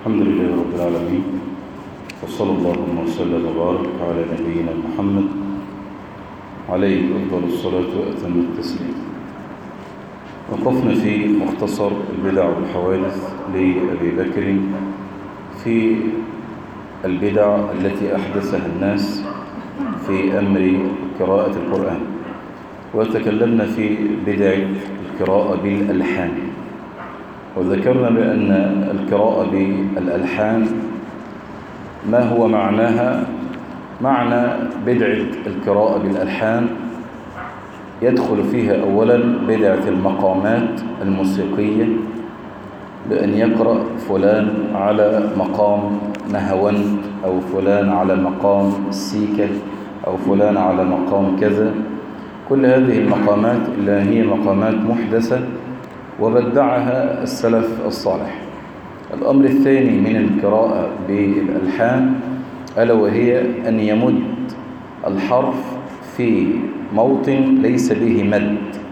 الحمد لله رب العالمين وصلى الله وسلم وبارك على نبينا محمد عليه أفضل الصلاة وأتم التسليم وقفنا في مختصر البدع والحوادث لأبي بكر في البدع التي أحدثها الناس في أمر قراءة القرآن وتكلمنا في بدع القراءة بالألحان وذكرنا بأن القراءة بالألحان ما هو معناها معنى بدعة القراءة بالألحان يدخل فيها أولا بدعة المقامات الموسيقية بأن يقرأ فلان على مقام نهوند أو فلان على مقام السيكة أو فلان على مقام كذا كل هذه المقامات إلا هي مقامات محدثة وبدعها السلف الصالح الأمر الثاني من القراءة بالألحان ألا وهي أن يمد الحرف في موطن ليس به مد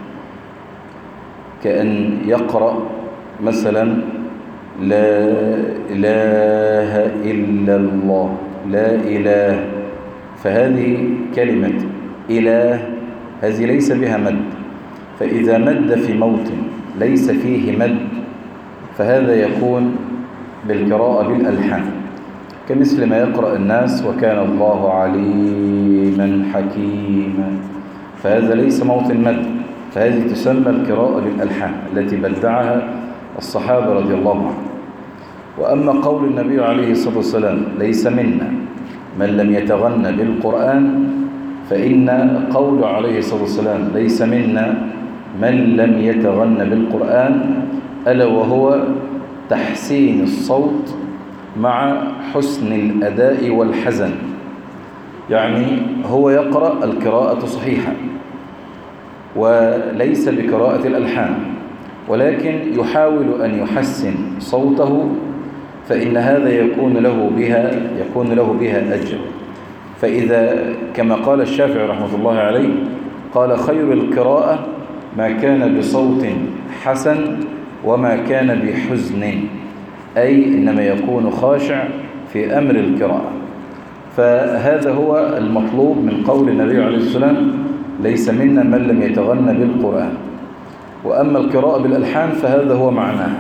كأن يقرأ مثلا لا إله إلا الله لا إله فهذه كلمة إله هذه ليس بها مد فإذا مد في موطن ليس فيه مد فهذا يكون بالقراءة بالألحان كمثل ما يقرأ الناس وكان الله عليما حكيما فهذا ليس موطن مد فهذه تسمى القراءة بالألحان التي بدعها الصحابة رضي الله عنهم وأما قول النبي عليه الصلاة والسلام ليس منا من لم يتغنى بالقرآن فإن قول عليه الصلاة والسلام ليس منا من لم يتغنى بالقرآن ألا وهو تحسين الصوت مع حسن الأداء والحزن يعني هو يقرأ القراءة صحيحة وليس بقراءة الألحان ولكن يحاول أن يحسن صوته فإن هذا يكون له بها يكون له بها أجر فإذا كما قال الشافعي رحمة الله عليه قال خير القراءة ما كان بصوت حسن وما كان بحزن أي إنما يكون خاشع في أمر القراءة فهذا هو المطلوب من قول النبي عليه الصلاة والسلام ليس منا من لم يتغنى بالقرآن وأما القراءة بالألحان فهذا هو معناها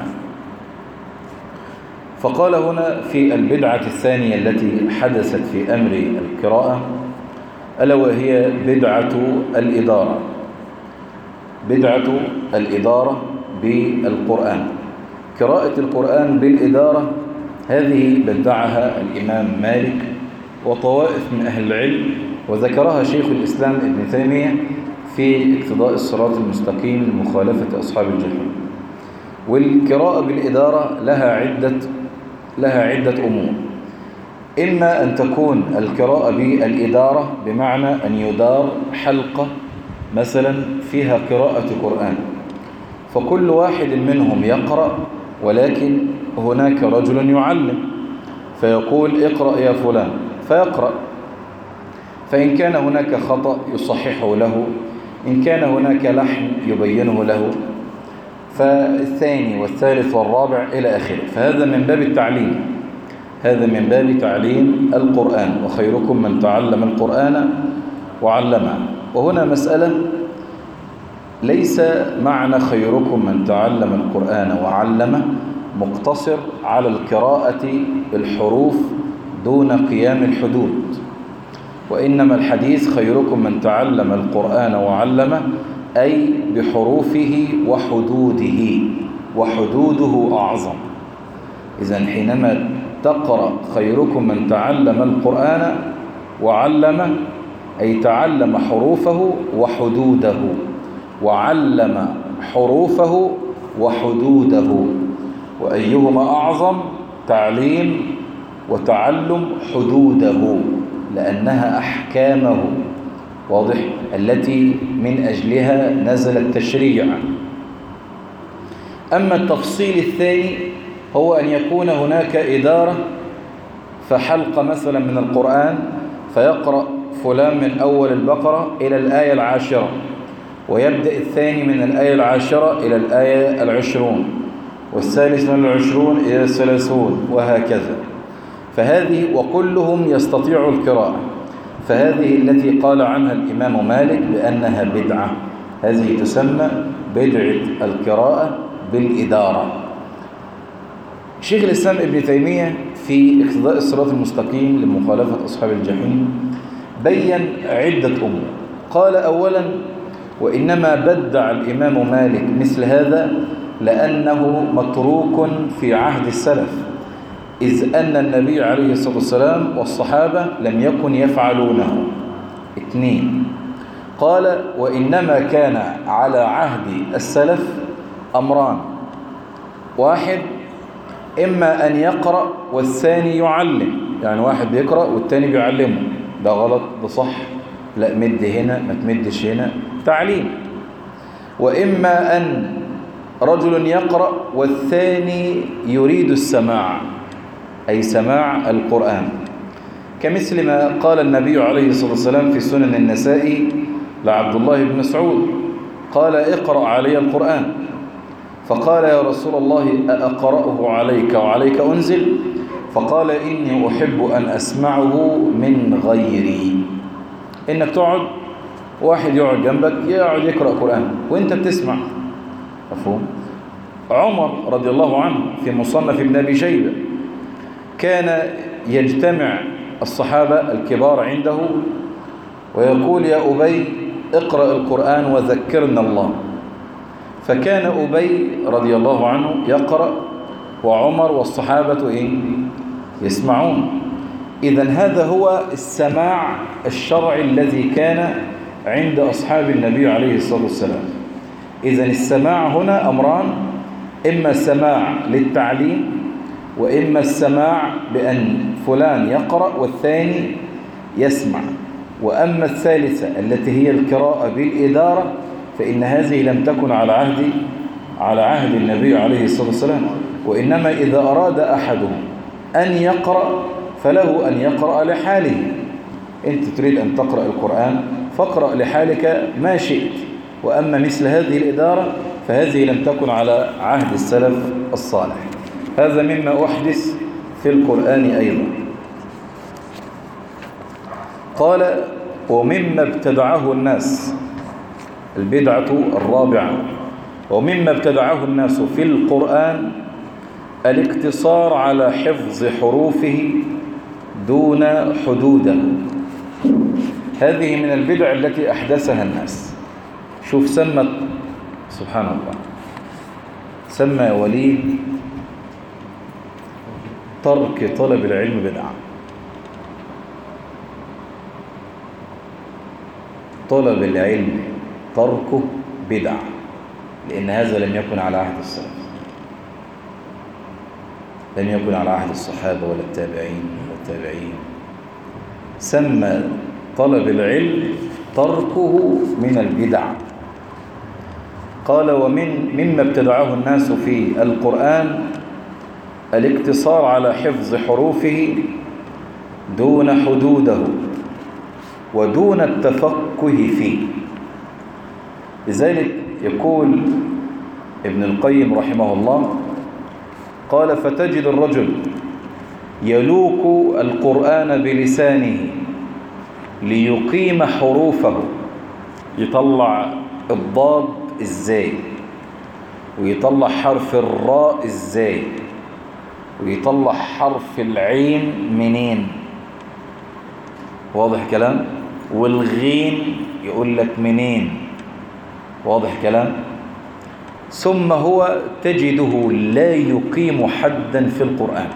فقال هنا في البدعة الثانية التي حدثت في أمر القراءة ألا وهي بدعة الإدارة بدعة الإدارة بالقرآن قراءة القرآن بالإدارة هذه بدعها الإمام مالك وطوائف من أهل العلم وذكرها شيخ الإسلام ابن تيمية في اقتضاء الصراط المستقيم لمخالفة أصحاب الجحيم والقراءة بالإدارة لها عدة لها عدة أمور إما أن تكون القراءة بالإدارة بمعنى أن يدار حلقة مثلا فيها قراءة قرآن فكل واحد منهم يقرأ ولكن هناك رجل يعلم فيقول اقرأ يا فلان فيقرأ فإن كان هناك خطأ يصححه له إن كان هناك لحن يبينه له فالثاني والثالث والرابع إلى آخره فهذا من باب التعليم هذا من باب تعليم القرآن وخيركم من تعلم القرآن وعلمه وهنا مسألة ليس معنى خيركم من تعلم القرآن وعلمه مقتصر على القراءة بالحروف دون قيام الحدود وإنما الحديث خيركم من تعلم القرآن وعلمه أي بحروفه وحدوده وحدوده أعظم إذا حينما تقرأ خيركم من تعلم القرآن وعلمه أي تعلم حروفه وحدوده وعلم حروفه وحدوده وأيهما أعظم تعليم وتعلم حدوده لأنها أحكامه واضح التي من أجلها نزل التشريع أما التفصيل الثاني هو أن يكون هناك إدارة فحلقة مثلا من القرآن فيقرأ فلان من أول البقرة إلى الآية العاشرة ويبدأ الثاني من الآية العاشرة إلى الآية العشرون والثالث من العشرون إلى الثلاثون وهكذا فهذه وكلهم يستطيع القراءة فهذه التي قال عنها الإمام مالك بأنها بدعة هذه تسمى بدعة القراءة بالإدارة شيخ الإسلام ابن تيمية في اقتضاء الصراط المستقيم لمخالفة أصحاب الجحيم بين عدة أمور قال أولا وإنما بدع الإمام مالك مثل هذا لأنه متروك في عهد السلف إذ أن النبي عليه الصلاة والسلام والصحابة لم يكن يفعلونه اثنين قال وإنما كان على عهد السلف أمران واحد إما أن يقرأ والثاني يعلم يعني واحد بيقرأ والثاني بيعلمه ده غلط ده صح لا مد هنا ما تمدش هنا تعليم وإما أن رجل يقرأ والثاني يريد السماع أي سماع القرآن كمثل ما قال النبي عليه الصلاة والسلام في سنن النساء لعبد الله بن مسعود قال اقرأ علي القرآن فقال يا رسول الله أقرأه عليك وعليك أنزل فقال إني أحب أن أسمعه من غيري إنك تقعد واحد يقعد جنبك يقعد يقرأ قرآن وإنت بتسمع مفهوم عمر رضي الله عنه في مصنف ابن أبي شيبة كان يجتمع الصحابة الكبار عنده ويقول يا أبي اقرأ القرآن وذكرنا الله فكان أبي رضي الله عنه يقرأ وعمر والصحابة إيه؟ يسمعون إذا هذا هو السماع الشرعي الذي كان عند أصحاب النبي عليه الصلاة والسلام إذا السماع هنا أمران إما السماع للتعليم وإما السماع بأن فلان يقرأ والثاني يسمع وأما الثالثة التي هي القراءة بالإدارة فإن هذه لم تكن على عهد على عهد النبي عليه الصلاة والسلام وإنما إذا أراد أحدهم أن يقرأ فله أن يقرأ لحاله أنت تريد أن تقرأ القرآن فاقرأ لحالك ما شئت وأما مثل هذه الإدارة فهذه لم تكن على عهد السلف الصالح هذا مما أحدث في القرآن أيضا قال ومما ابتدعه الناس البدعة الرابعة ومما ابتدعه الناس في القرآن الاقتصار على حفظ حروفه دون حدوده هذه من البدع التي أحدثها الناس شوف سمت سبحان الله سمى وليد ترك طلب العلم بدعة طلب العلم تركه بدعة لأن هذا لم يكن على عهد السلف لم يكن على عهد الصحابة ولا التابعين ولا التابعين سمى طلب العلم تركه من البدع قال ومن مما ابتدعه الناس في القرآن الاقتصار على حفظ حروفه دون حدوده ودون التفقه فيه لذلك يقول ابن القيم رحمه الله قال فتجد الرجل يلوك القرآن بلسانه ليقيم حروفه يطلع الضاد ازاي ويطلع حرف الراء ازاي ويطلع حرف العين منين واضح كلام والغين يقول لك منين واضح كلام ثم هو تجده لا يقيم حدا في القرآن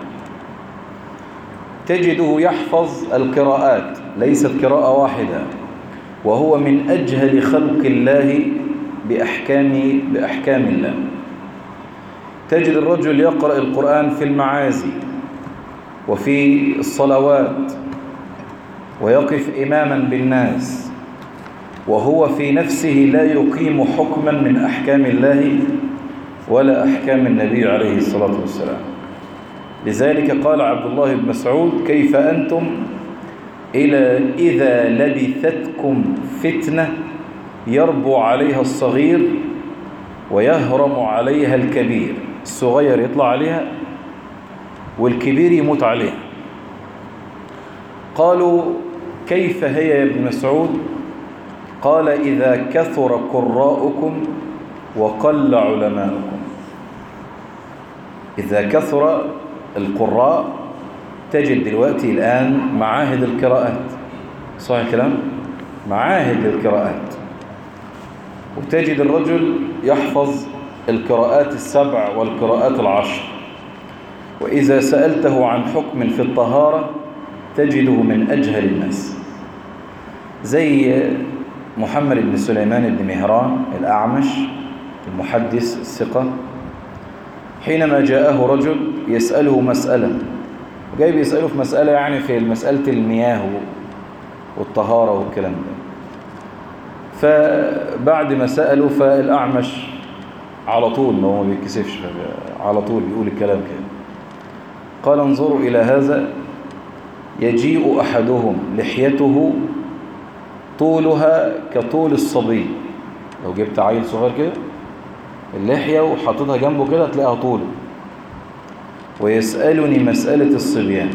تجده يحفظ القراءات ليست قراءة واحدة وهو من أجهل خلق الله بأحكام, بأحكام الله تجد الرجل يقرأ القرآن في المعازي وفي الصلوات ويقف إماما بالناس وهو في نفسه لا يقيم حكما من أحكام الله ولا أحكام النبي عليه الصلاة والسلام لذلك قال عبد الله بن مسعود كيف أنتم إلى إذا لبثتكم فتنة يربو عليها الصغير ويهرم عليها الكبير الصغير يطلع عليها والكبير يموت عليها قالوا كيف هي يا ابن مسعود قال إذا كثر قراءكم وقل علماؤكم إذا كثر القراء تجد دلوقتي الآن معاهد القراءات صحيح الكلام معاهد للقراءات وتجد الرجل يحفظ القراءات السبع والقراءات العشر وإذا سألته عن حكم في الطهارة تجده من أجهل الناس زي محمد بن سليمان بن مهران الأعمش المحدث الثقة حينما جاءه رجل يسأله مسألة جاي بيسأله في مسألة يعني في مسألة المياه والطهارة والكلام ده فبعد ما سأله فالأعمش على طول ما هو ما بيتكسفش على طول بيقول الكلام كده قال انظروا إلى هذا يجيء أحدهم لحيته طولها كطول الصبي لو جبت عيل صغير كده اللحية وحطيتها جنبه كده تلاقيها طوله ويسألني مسألة الصبيان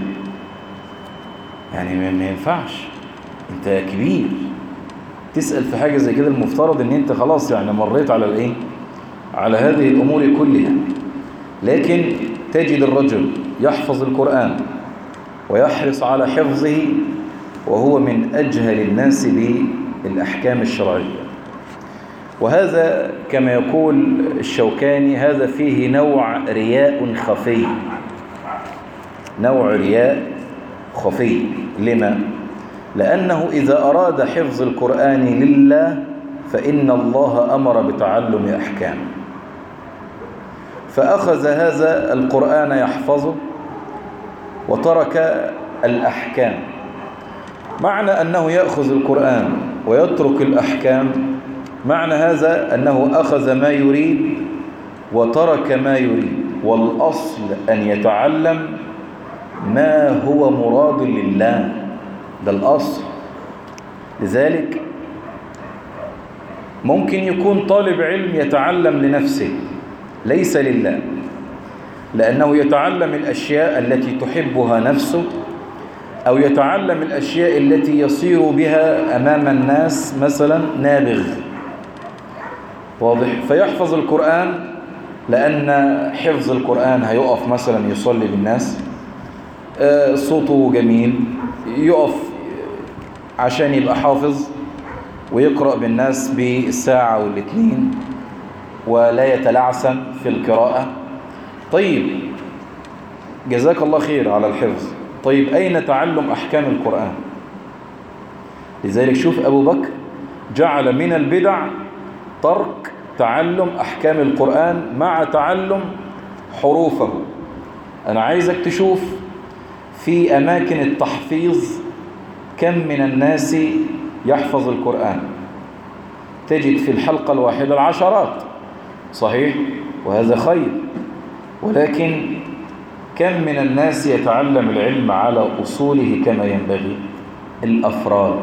يعني ما ينفعش انت كبير تسأل في حاجة زي كده المفترض ان انت خلاص يعني مريت على الايه على هذه الامور كلها لكن تجد الرجل يحفظ القرآن ويحرص على حفظه وهو من أجهل الناس بالأحكام الشرعية وهذا كما يقول الشوكاني هذا فيه نوع رياء خفي نوع رياء خفي لما؟ لأنه إذا أراد حفظ القرآن لله فإن الله أمر بتعلم أحكام فأخذ هذا القرآن يحفظه وترك الأحكام معنى أنه يأخذ القرآن ويترك الأحكام معنى هذا أنه أخذ ما يريد وترك ما يريد والأصل أن يتعلم ما هو مراد لله ده الأصل لذلك ممكن يكون طالب علم يتعلم لنفسه ليس لله لأنه يتعلم الأشياء التي تحبها نفسه أو يتعلم الأشياء التي يصير بها أمام الناس مثلا نابغ واضح فيحفظ القرآن لأن حفظ القرآن هيقف مثلا يصلي بالناس صوته جميل يقف عشان يبقى حافظ ويقرأ بالناس بالساعة والاثنين ولا يتلعثم في القراءة طيب جزاك الله خير على الحفظ طيب أين تعلم أحكام القرآن لذلك شوف أبو بكر جعل من البدع ترك تعلم أحكام القرآن مع تعلم حروفه أنا عايزك تشوف في أماكن التحفيظ كم من الناس يحفظ القرآن تجد في الحلقة الواحدة العشرات صحيح وهذا خير ولكن كم من الناس يتعلم العلم على أصوله كما ينبغي الأفراد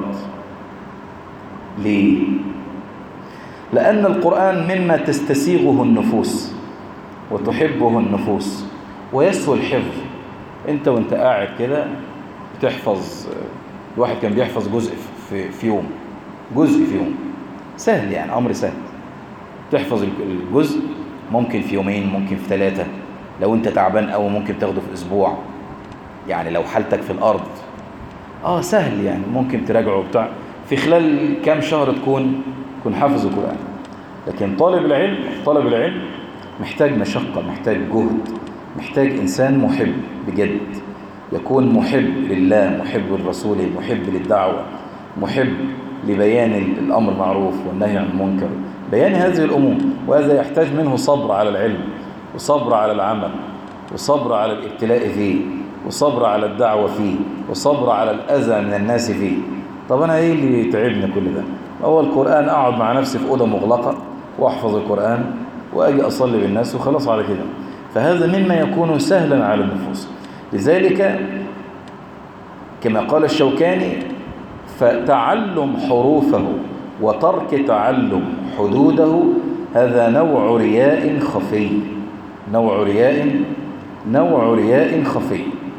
ليه؟ لأن القرآن مما تستسيغه النفوس وتحبه النفوس ويسهل حفظ انت وانت قاعد كده بتحفظ الواحد كان بيحفظ جزء في, في يوم جزء في يوم سهل يعني أمر سهل تحفظ الجزء ممكن في يومين ممكن في ثلاثة لو انت تعبان أو ممكن تاخده في أسبوع يعني لو حالتك في الأرض آه سهل يعني ممكن تراجعه بتاع في خلال كام شهر تكون تكون حافظ القرآن لكن طالب العلم طالب العلم محتاج مشقة محتاج جهد محتاج إنسان محب بجد يكون محب لله محب لرسوله محب للدعوة محب لبيان الأمر معروف والنهي عن المنكر بيان هذه الأمور وهذا يحتاج منه صبر على العلم وصبر على العمل وصبر على الابتلاء فيه وصبر على الدعوة فيه وصبر على الأذى من الناس فيه طب أنا إيه اللي يتعبني كل ده هو القرآن أقعد مع نفسي في أوضة مغلقة وأحفظ القرآن وأجي أصلي بالناس وخلاص على كده فهذا مما يكون سهلا على النفوس لذلك كما قال الشوكاني فتعلم حروفه وترك تعلم حدوده هذا نوع رياء خفي نوع رياء نوع رياء خفي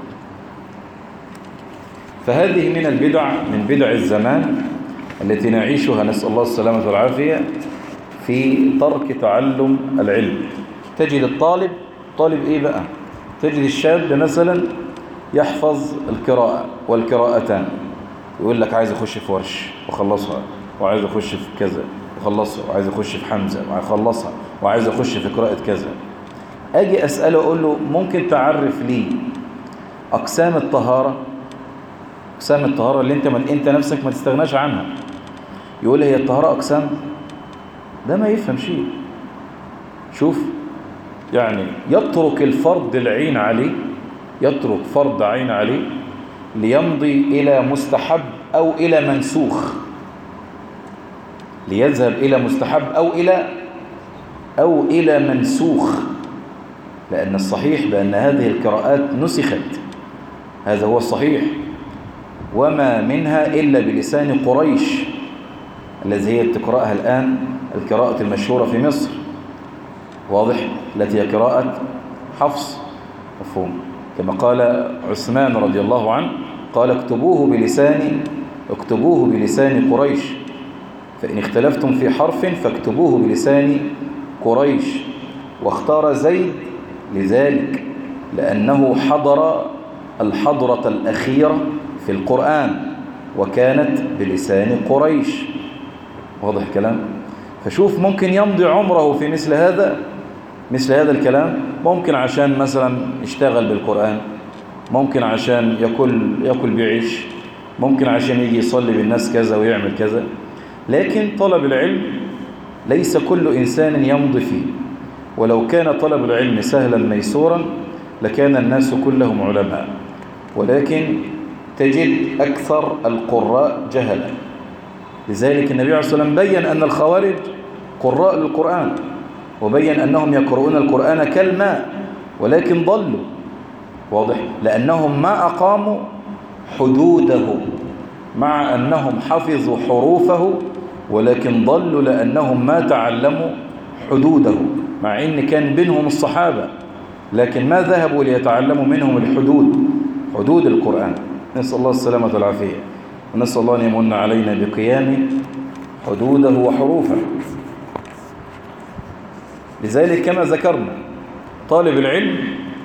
فهذه من البدع من بدع الزمان التي نعيشها نسأل الله السلامة والعافية في ترك تعلم العلم تجد الطالب طالب ايه بقى تجد الشاب مثلا يحفظ القراءة والقراءتان يقول لك عايز اخش في ورش وخلصها وعايز اخش في كذا وخلصها وعايز اخش في حمزة وخلصها وعايز اخش في قراءة كذا اجي اسأله اقول له ممكن تعرف لي اقسام الطهارة اقسام الطهارة اللي انت من انت نفسك ما تستغناش عنها يقول لي هي الطهارة اقسام ده ما يفهم شيء شوف يعني يترك الفرض العين عليه يترك فرض عين عليه ليمضي إلى مستحب أو إلى منسوخ ليذهب إلى مستحب أو إلى أو إلى منسوخ لأن الصحيح بأن هذه القراءات نسخت هذا هو الصحيح وما منها إلا بلسان قريش الذي هي تقرأها الآن القراءة المشهورة في مصر واضح التي هي قراءة حفص مفهوم كما قال عثمان رضي الله عنه قال اكتبوه بلسان اكتبوه بلسان قريش فإن اختلفتم في حرف فاكتبوه بلسان قريش واختار زيد لذلك لأنه حضر الحضرة الأخيرة في القرآن وكانت بلسان قريش واضح الكلام فشوف ممكن يمضي عمره في مثل هذا مثل هذا الكلام ممكن عشان مثلا يشتغل بالقرآن ممكن عشان يأكل, يأكل بيعيش ممكن عشان يجي يصلي بالناس كذا ويعمل كذا لكن طلب العلم ليس كل إنسان يمضي فيه ولو كان طلب العلم سهلا ميسورا لكان الناس كلهم علماء ولكن تجد أكثر القراء جهلا لذلك النبي عليه الصلاة والسلام بين أن الخوارج قراء للقرآن وبين أنهم يقرؤون القرآن كالماء ولكن ضلوا واضح لأنهم ما أقاموا حدوده مع أنهم حفظوا حروفه ولكن ضلوا لأنهم ما تعلموا حدوده مع أن كان بينهم الصحابة لكن ما ذهبوا ليتعلموا منهم الحدود حدود القرآن نسأل الله السلامة والعافية ونسأل الله أن يمن علينا بقيام حدوده وحروفه لذلك كما ذكرنا طالب العلم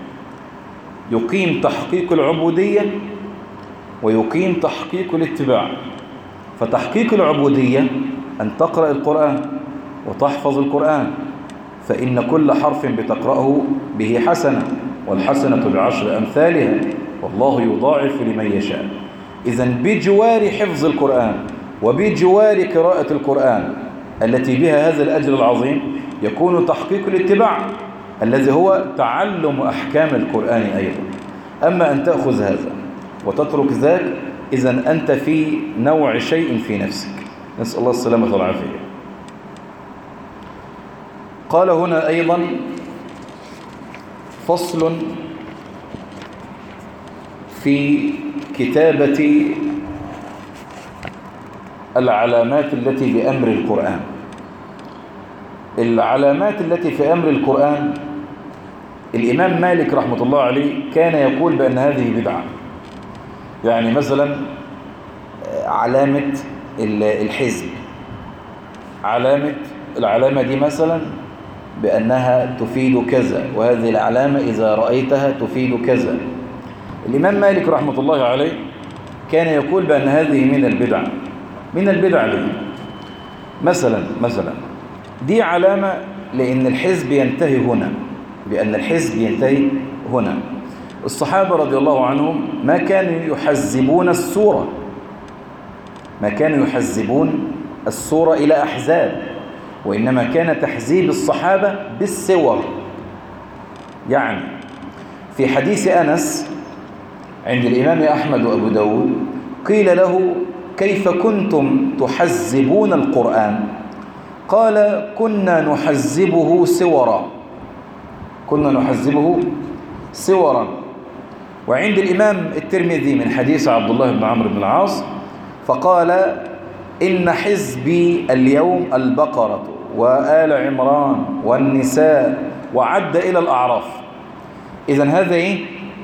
يقيم تحقيق العبودية ويقيم تحقيق الاتباع فتحقيق العبودية أن تقرأ القرآن وتحفظ القرآن فإن كل حرف بتقرأه به حسنة والحسنة بعشر أمثالها والله يضاعف لمن يشاء إذا بجوار حفظ القرآن وبجوار قراءة القرآن التي بها هذا الأجر العظيم يكون تحقيق الاتباع الذي هو تعلم أحكام القرآن أيضا أما أن تأخذ هذا وتترك ذاك إذا أنت في نوع شيء في نفسك نسأل الله السلامة والعافية قال هنا أيضا فصل في كتابة العلامات التي بأمر القرآن العلامات التي في أمر القرآن الإمام مالك رحمة الله عليه كان يقول بأن هذه بدعة يعني مثلا علامة الحزب علامة العلامة دي مثلا بأنها تفيد كذا وهذه العلامة إذا رأيتها تفيد كذا الإمام مالك رحمة الله عليه كان يقول بأن هذه من البدع من البدع دي مثلا مثلا دي علامة لأن الحزب ينتهي هنا بأن الحزب ينتهي هنا الصحابة رضي الله عنهم ما كانوا يحزبون السورة ما كانوا يحزبون السورة إلى أحزاب وإنما كان تحزيب الصحابة بالسور يعني في حديث أنس عند الإمام أحمد وأبو داود قيل له كيف كنتم تحزبون القرآن قال كنا نحزبه سورا كنا نحزبه سورا وعند الإمام الترمذي من حديث عبد الله بن عمرو بن العاص فقال إن حزبي اليوم البقرة وآل عمران والنساء وعد إلى الأعراف إذا هذا إيه؟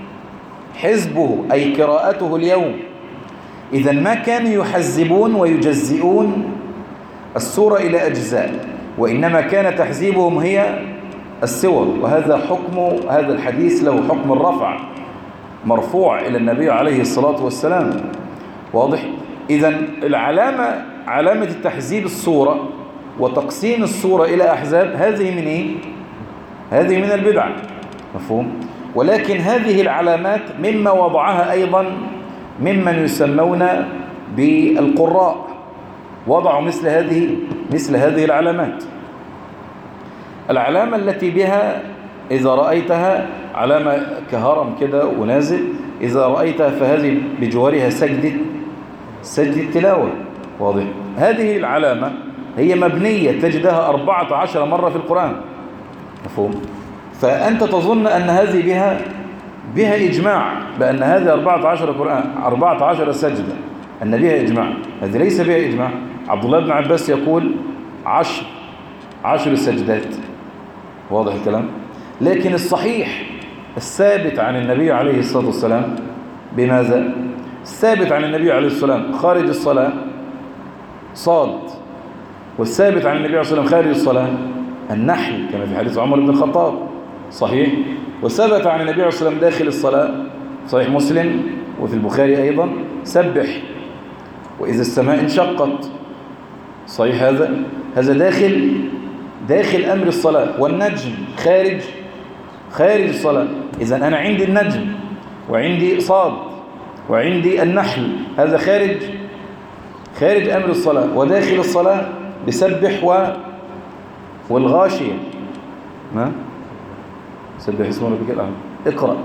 حزبه أي قراءته اليوم إذا ما كانوا يحزبون ويجزئون السورة إلى أجزاء وإنما كان تحزيبهم هي السور وهذا حكم هذا الحديث له حكم الرفع مرفوع إلى النبي عليه الصلاة والسلام واضح؟ إذا العلامة علامة التحزيب الصورة وتقسيم الصورة إلى أحزاب هذه من إيه؟ هذه من البدع مفهوم؟ ولكن هذه العلامات مما وضعها أيضا ممن يسمون بالقراء وضعوا مثل هذه مثل هذه العلامات العلامة التي بها إذا رأيتها علامة كهرم كده ونازل إذا رأيتها فهذه بجوارها سجدة سجدة تلاوة واضح هذه العلامة هي مبنية تجدها 14 مرة في القرآن مفهوم فأنت تظن أن هذه بها بها إجماع بأن هذه 14 قرآن 14 سجدة أن بها إجماع هذه ليس بها إجماع عبد الله بن عباس يقول عشر عشر سجدات واضح الكلام لكن الصحيح الثابت عن النبي عليه الصلاة والسلام بماذا الثابت عن النبي عليه الصلاة والسلام خارج الصلاة صاد والثابت عن النبي عليه الصلاة والسلام خارج الصلاة النحل كما في حديث عمر بن الخطاب صحيح وثبت عن النبي عليه الصلاة والسلام داخل الصلاة صحيح مسلم وفي البخاري أيضا سبح وإذا السماء انشقت صحيح هذا هذا داخل داخل أمر الصلاة والنجم خارج خارج الصلاة إذا أنا عندي النجم وعندي صاد وعندي النحل هذا خارج خارج أمر الصلاة وداخل الصلاة بسبح و والغاشية ما سبح اسم ربك الأعلى اقرأ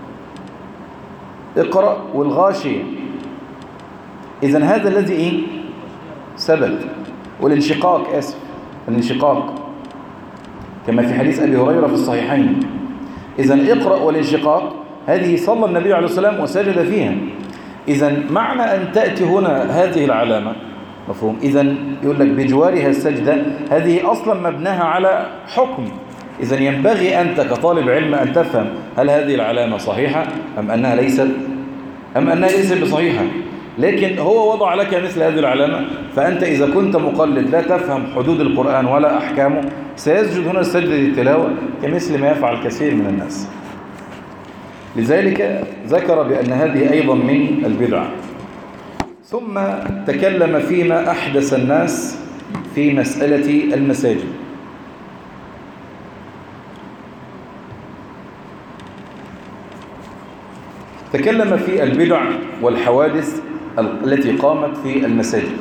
اقرأ والغاشية إذا هذا الذي إيه ثبت والانشقاق آسف الانشقاق كما في حديث أبي هريرة في الصحيحين إذا اقرأ والانشقاق هذه صلى النبي عليه السلام وسجد فيها إذا معنى أن تأتي هنا هذه العلامة مفهوم إذا يقول لك بجوارها السجدة هذه أصلا مبناها على حكم إذا ينبغي أنت كطالب علم أن تفهم هل هذه العلامة صحيحة أم أنها ليست أم أنها ليست بصحيحة لكن هو وضع لك مثل هذه العلامة فأنت إذا كنت مقلد لا تفهم حدود القرآن ولا أحكامه سيسجد هنا السجدة التلاوة كمثل ما يفعل كثير من الناس لذلك ذكر بأن هذه أيضا من البدع ثم تكلم فيما أحدث الناس في مسألة المساجد تكلم في البدع والحوادث التي قامت في المساجد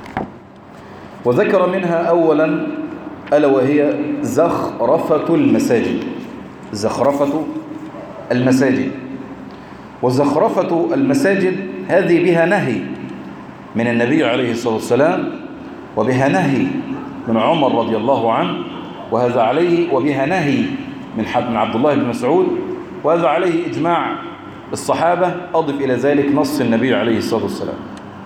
وذكر منها أولا ألا وهي زخرفة المساجد زخرفة المساجد وزخرفة المساجد هذه بها نهي من النبي عليه الصلاة والسلام وبها نهي من عمر رضي الله عنه وهذا عليه وبها نهي من من عبد الله بن مسعود وهذا عليه إجماع الصحابة أضف إلى ذلك نص النبي عليه الصلاة والسلام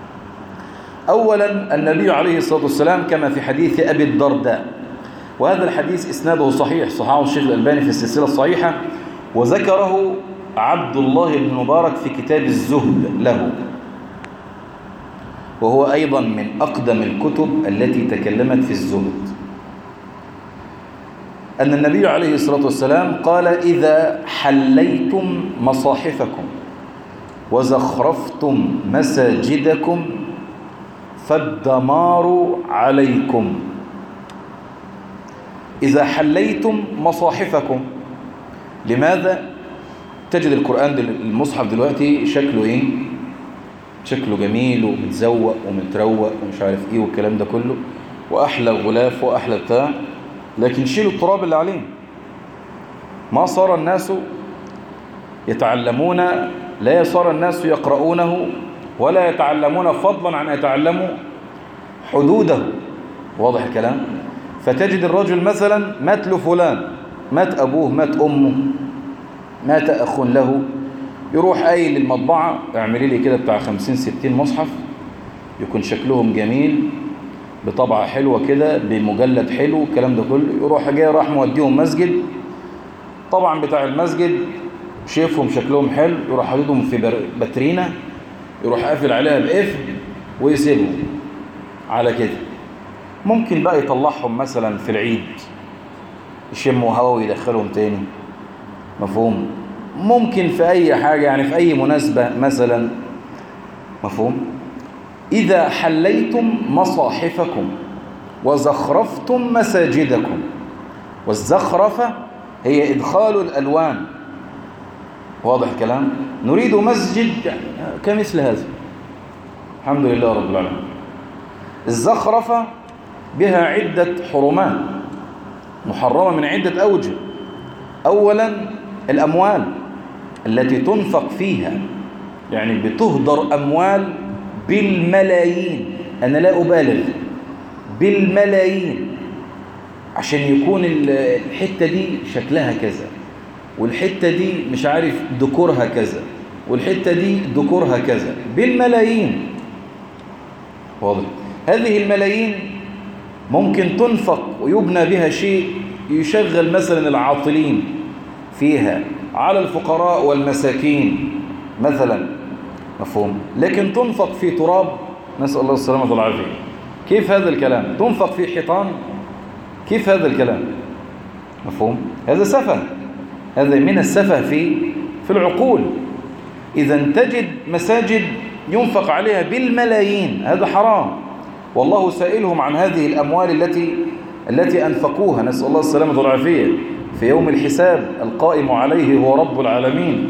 أولا النبي عليه الصلاة والسلام كما في حديث أبي الدرداء وهذا الحديث إسناده صحيح صححه الشيخ الألباني في السلسلة الصحيحة وذكره عبد الله بن مبارك في كتاب الزهد له وهو أيضا من أقدم الكتب التي تكلمت في الزهد أن النبي عليه الصلاة والسلام قال إذا حليتم مصاحفكم وزخرفتم مساجدكم فالدمار عليكم إذا حليتم مصاحفكم لماذا تجد القرآن المصحف دلوقتي شكله إيه شكله جميل ومتزوق ومتروق ومش عارف إيه والكلام ده كله وأحلى غلاف وأحلى بتاع لكن شيلوا التراب اللي عليه ما صار الناس يتعلمون لا صار الناس يقرؤونه ولا يتعلمون فضلا عن يتعلموا حدوده واضح الكلام فتجد الرجل مثلا مات له فلان مات أبوه مات أمه مات أخ له يروح قايل للمطبعة اعملي لي كده بتاع 50 60 مصحف يكون شكلهم جميل بطبعة حلوة كده بمجلد حلو الكلام ده كله يروح جاي راح موديهم مسجد طبعا بتاع المسجد شايفهم شكلهم حلو يروح حاططهم في باترينا يروح قافل عليها بقفل ويسيبهم على كده ممكن بقى يطلعهم مثلا في العيد يشموا هوا ويدخلهم تاني مفهوم ممكن في أي حاجة يعني في أي مناسبة مثلا مفهوم إذا حليتم مصاحفكم وزخرفتم مساجدكم والزخرفة هي إدخال الألوان واضح الكلام نريد مسجد كمثل هذا الحمد لله رب العالمين الزخرفة بها عدة حرمات محرمة من عدة أوجه أولا الأموال التي تنفق فيها يعني بتهدر أموال بالملايين أنا لا أبالغ بالملايين عشان يكون الحتة دي شكلها كذا والحتة دي مش عارف ديكورها كذا والحتة دي ديكورها كذا بالملايين واضح هذه الملايين ممكن تنفق ويبنى بها شيء يشغل مثلا العاطلين فيها على الفقراء والمساكين مثلا مفهوم لكن تنفق في تراب نسأل الله السلامة والعافية كيف هذا الكلام تنفق في حيطان كيف هذا الكلام مفهوم هذا سفه هذا من السفه في في العقول إذا تجد مساجد ينفق عليها بالملايين هذا حرام والله سائلهم عن هذه الأموال التي التي أنفقوها نسأل الله السلامة والعافية في يوم الحساب القائم عليه هو رب العالمين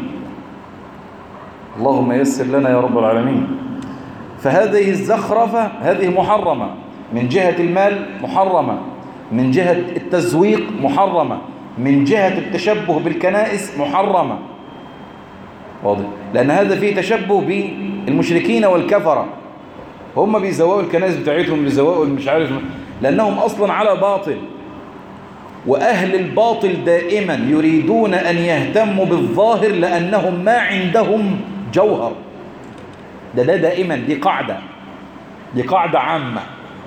اللهم يسر لنا يا رب العالمين فهذه الزخرفة هذه محرمة من جهة المال محرمة من جهة التزويق محرمة من جهة التشبه بالكنائس محرمة واضح لأن هذا فيه تشبه بالمشركين والكفرة هم بيزوقوا الكنائس بتاعتهم بيزوقوا مش عارف لأنهم أصلا على باطل وأهل الباطل دائما يريدون أن يهتموا بالظاهر لأنهم ما عندهم جوهر ده ده دائما دي قاعدة دي قاعدة عامة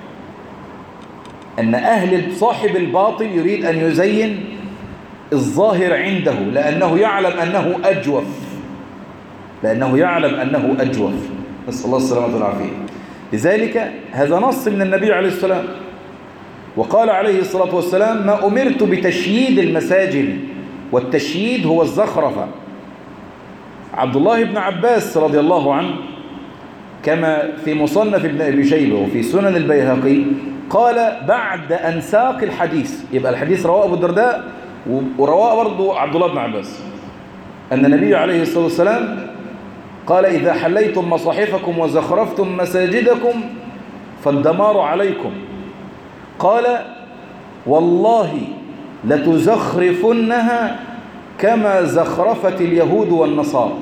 أن أهل صاحب الباطل يريد أن يزين الظاهر عنده لأنه يعلم أنه أجوف لأنه يعلم أنه أجوف نسأل الله السلامة والعافية لذلك هذا نص من النبي عليه السلام وقال عليه الصلاة والسلام ما أمرت بتشييد المساجد والتشييد هو الزخرفة عبد الله بن عباس رضي الله عنه كما في مصنف ابن أبي شيبة وفي سنن البيهقي قال بعد أن ساق الحديث يبقى الحديث رواه أبو الدرداء ورواه برضه عبد الله بن عباس أن النبي عليه الصلاة والسلام قال إذا حليتم مصاحفكم وزخرفتم مساجدكم فالدمار عليكم قال والله لتزخرفنها كما زخرفت اليهود والنصارى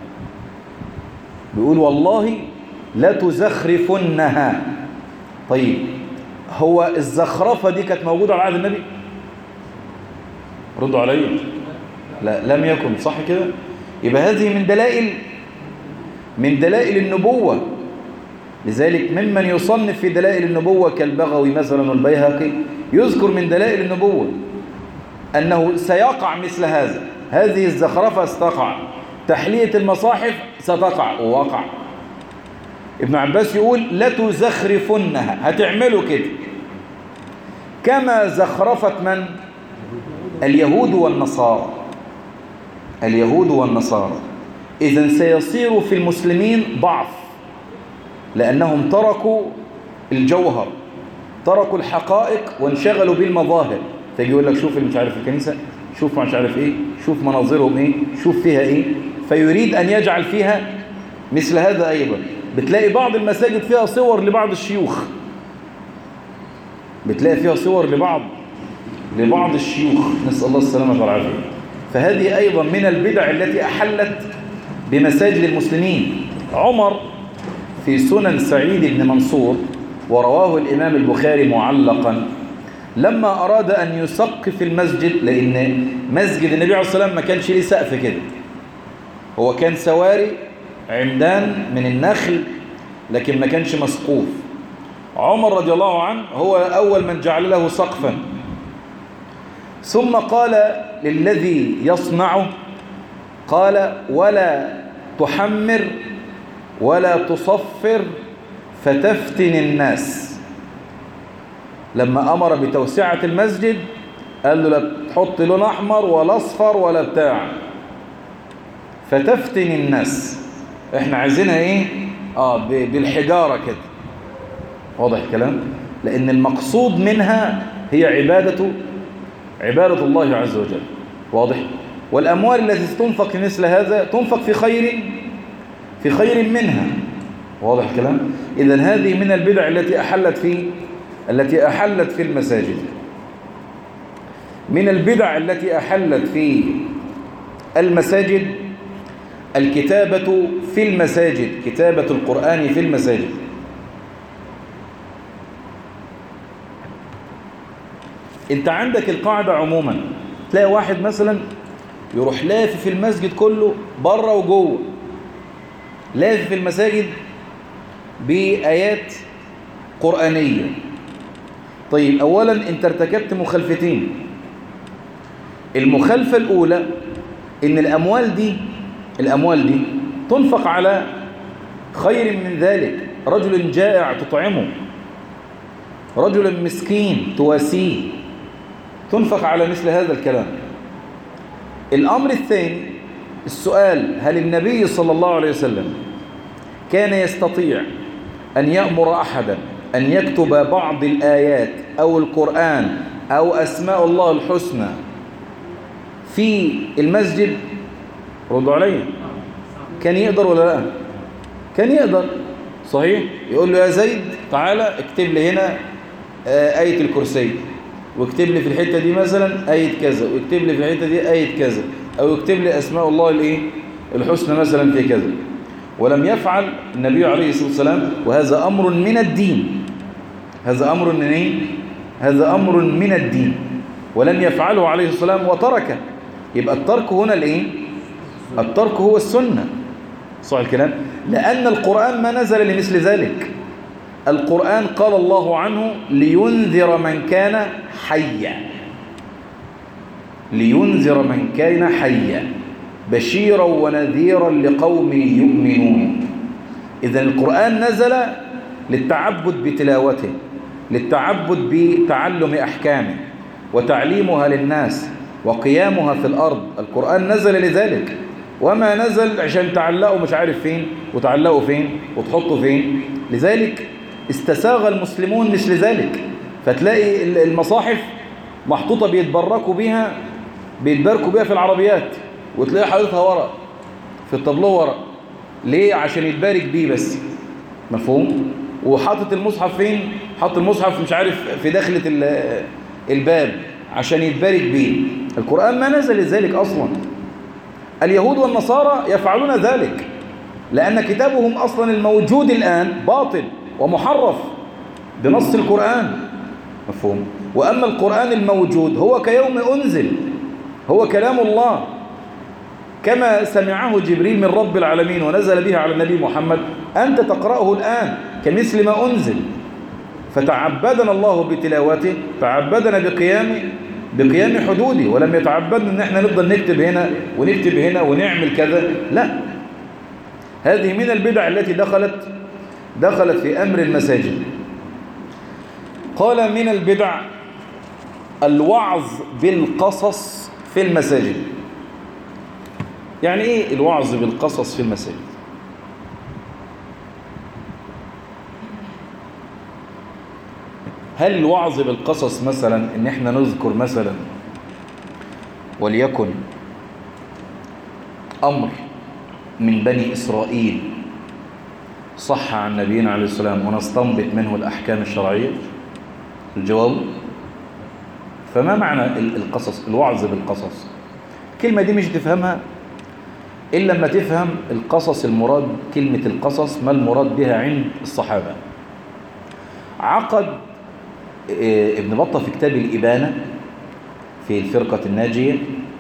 بيقول والله لتزخرفنها طيب هو الزخرفة دي كانت موجودة على عهد النبي ردوا علي لا لم يكن صح كده يبقى هذه من دلائل من دلائل النبوة لذلك ممن يصنف في دلائل النبوة كالبغوي مثلا والبيهقي يذكر من دلائل النبوة أنه سيقع مثل هذا هذه الزخرفة ستقع تحلية المصاحف ستقع ووقع ابن عباس يقول لتزخرفنها هتعملوا كده كما زخرفت من اليهود والنصارى اليهود والنصارى إذا سيصير في المسلمين ضعف لأنهم تركوا الجوهر تركوا الحقائق وانشغلوا بالمظاهر فيجي يقول لك شوف اللي مش عارف الكنيسة شوف مش عارف ايه شوف مناظرهم ايه شوف فيها ايه فيريد ان يجعل فيها مثل هذا ايضا بتلاقي بعض المساجد فيها صور لبعض الشيوخ بتلاقي فيها صور لبعض لبعض الشيوخ نسأل الله السلامة والعافية فهذه أيضا من البدع التي أحلت بمساجد المسلمين عمر في سنن سعيد بن منصور ورواه الإمام البخاري معلقا لما أراد أن يسقف المسجد لأن مسجد النبي عليه الصلاة والسلام ما كانش ليه سقف كده هو كان سواري عمدان من النخل لكن ما كانش مسقوف عمر رضي الله عنه هو أول من جعل له سقفا ثم قال للذي يصنعه قال ولا تحمر ولا تصفر فتفتن الناس لما أمر بتوسعة المسجد قال له لا تحط لون أحمر ولا أصفر ولا بتاع فتفتن الناس احنا عايزينها ايه اه بالحجارة كده واضح الكلام لأن المقصود منها هي عبادة عبادة الله عز وجل واضح والأموال التي تنفق في مثل هذا تنفق في خير في خير منها واضح الكلام إذا هذه من البدع التي أحلت في التي أحلت في المساجد من البدع التي أحلت في المساجد الكتابة في المساجد كتابة القرآن في المساجد انت عندك القاعدة عموما تلاقي واحد مثلا يروح لافف في المسجد كله بره وجوه لافف في المساجد بآيات قرآنية طيب أولا انت ارتكبت مخالفتين المخالفة الأولى إن الأموال دي الأموال دي تنفق على خير من ذلك رجل جائع تطعمه رجل مسكين تواسيه تنفق على مثل هذا الكلام الأمر الثاني السؤال هل النبي صلى الله عليه وسلم كان يستطيع أن يأمر أحدا أن يكتب بعض الآيات أو القرآن أو أسماء الله الحسنى في المسجد ردوا علي كان يقدر ولا لا كان يقدر صحيح يقول له يا زيد تعالى اكتب لي هنا آية الكرسي واكتب لي في الحتة دي مثلا آية كذا واكتب لي في الحتة دي آية كذا أو اكتب لي أسماء الله الايه الحسنى مثلا في كذا ولم يفعل النبي عليه الصلاة والسلام وهذا أمر من الدين هذا أمر من ايه هذا أمر من الدين ولم يفعله عليه الصلاة والسلام وتركه يبقى الترك هنا الايه الترك هو السنة صح الكلام لأن القرآن ما نزل لمثل ذلك القرآن قال الله عنه لينذر من كان حيا لينذر من كان حيا بشيرا ونذيرا لقوم يؤمنون إذا القرآن نزل للتعبد بتلاوته للتعبد بتعلم أحكامه وتعليمها للناس وقيامها في الأرض القرآن نزل لذلك وما نزل عشان تعلقوا مش عارف فين وتعلقوا فين وتحطوا فين لذلك استساغ المسلمون مثل ذلك فتلاقي المصاحف محطوطة بيتبركوا بيها بيتباركوا بيها في العربيات وتلاقي حاططها ورا في الطابلو ورا ليه عشان يتبارك بيه بس مفهوم وحاطط المصحف فين حاطط المصحف مش عارف في داخلة الباب عشان يتبارك بيه القرآن ما نزل لذلك أصلا اليهود والنصارى يفعلون ذلك لأن كتابهم أصلا الموجود الآن باطل ومحرف بنص القرآن مفهوم وأما القرآن الموجود هو كيوم أنزل هو كلام الله كما سمعه جبريل من رب العالمين ونزل به على النبي محمد أنت تقرأه الآن كمثل ما أنزل فتعبدنا الله بتلاوته تعبدنا بقيام بقيام حدوده ولم يتعبدنا ان احنا نفضل نكتب هنا ونكتب هنا ونعمل كذا لا هذه من البدع التي دخلت دخلت في أمر المساجد قال من البدع الوعظ بالقصص في المساجد يعني ايه الوعظ بالقصص في المساجد هل الوعظ بالقصص مثلا ان احنا نذكر مثلا وليكن امر من بني اسرائيل صح عن نبينا عليه السلام ونستنبط منه الاحكام الشرعيه الجواب فما معنى القصص الوعظ بالقصص الكلمه دي مش تفهمها إلا لما تفهم القصص المراد كلمة القصص ما المراد بها عند الصحابة عقد ابن بطة في كتاب الإبانة في الفرقة الناجية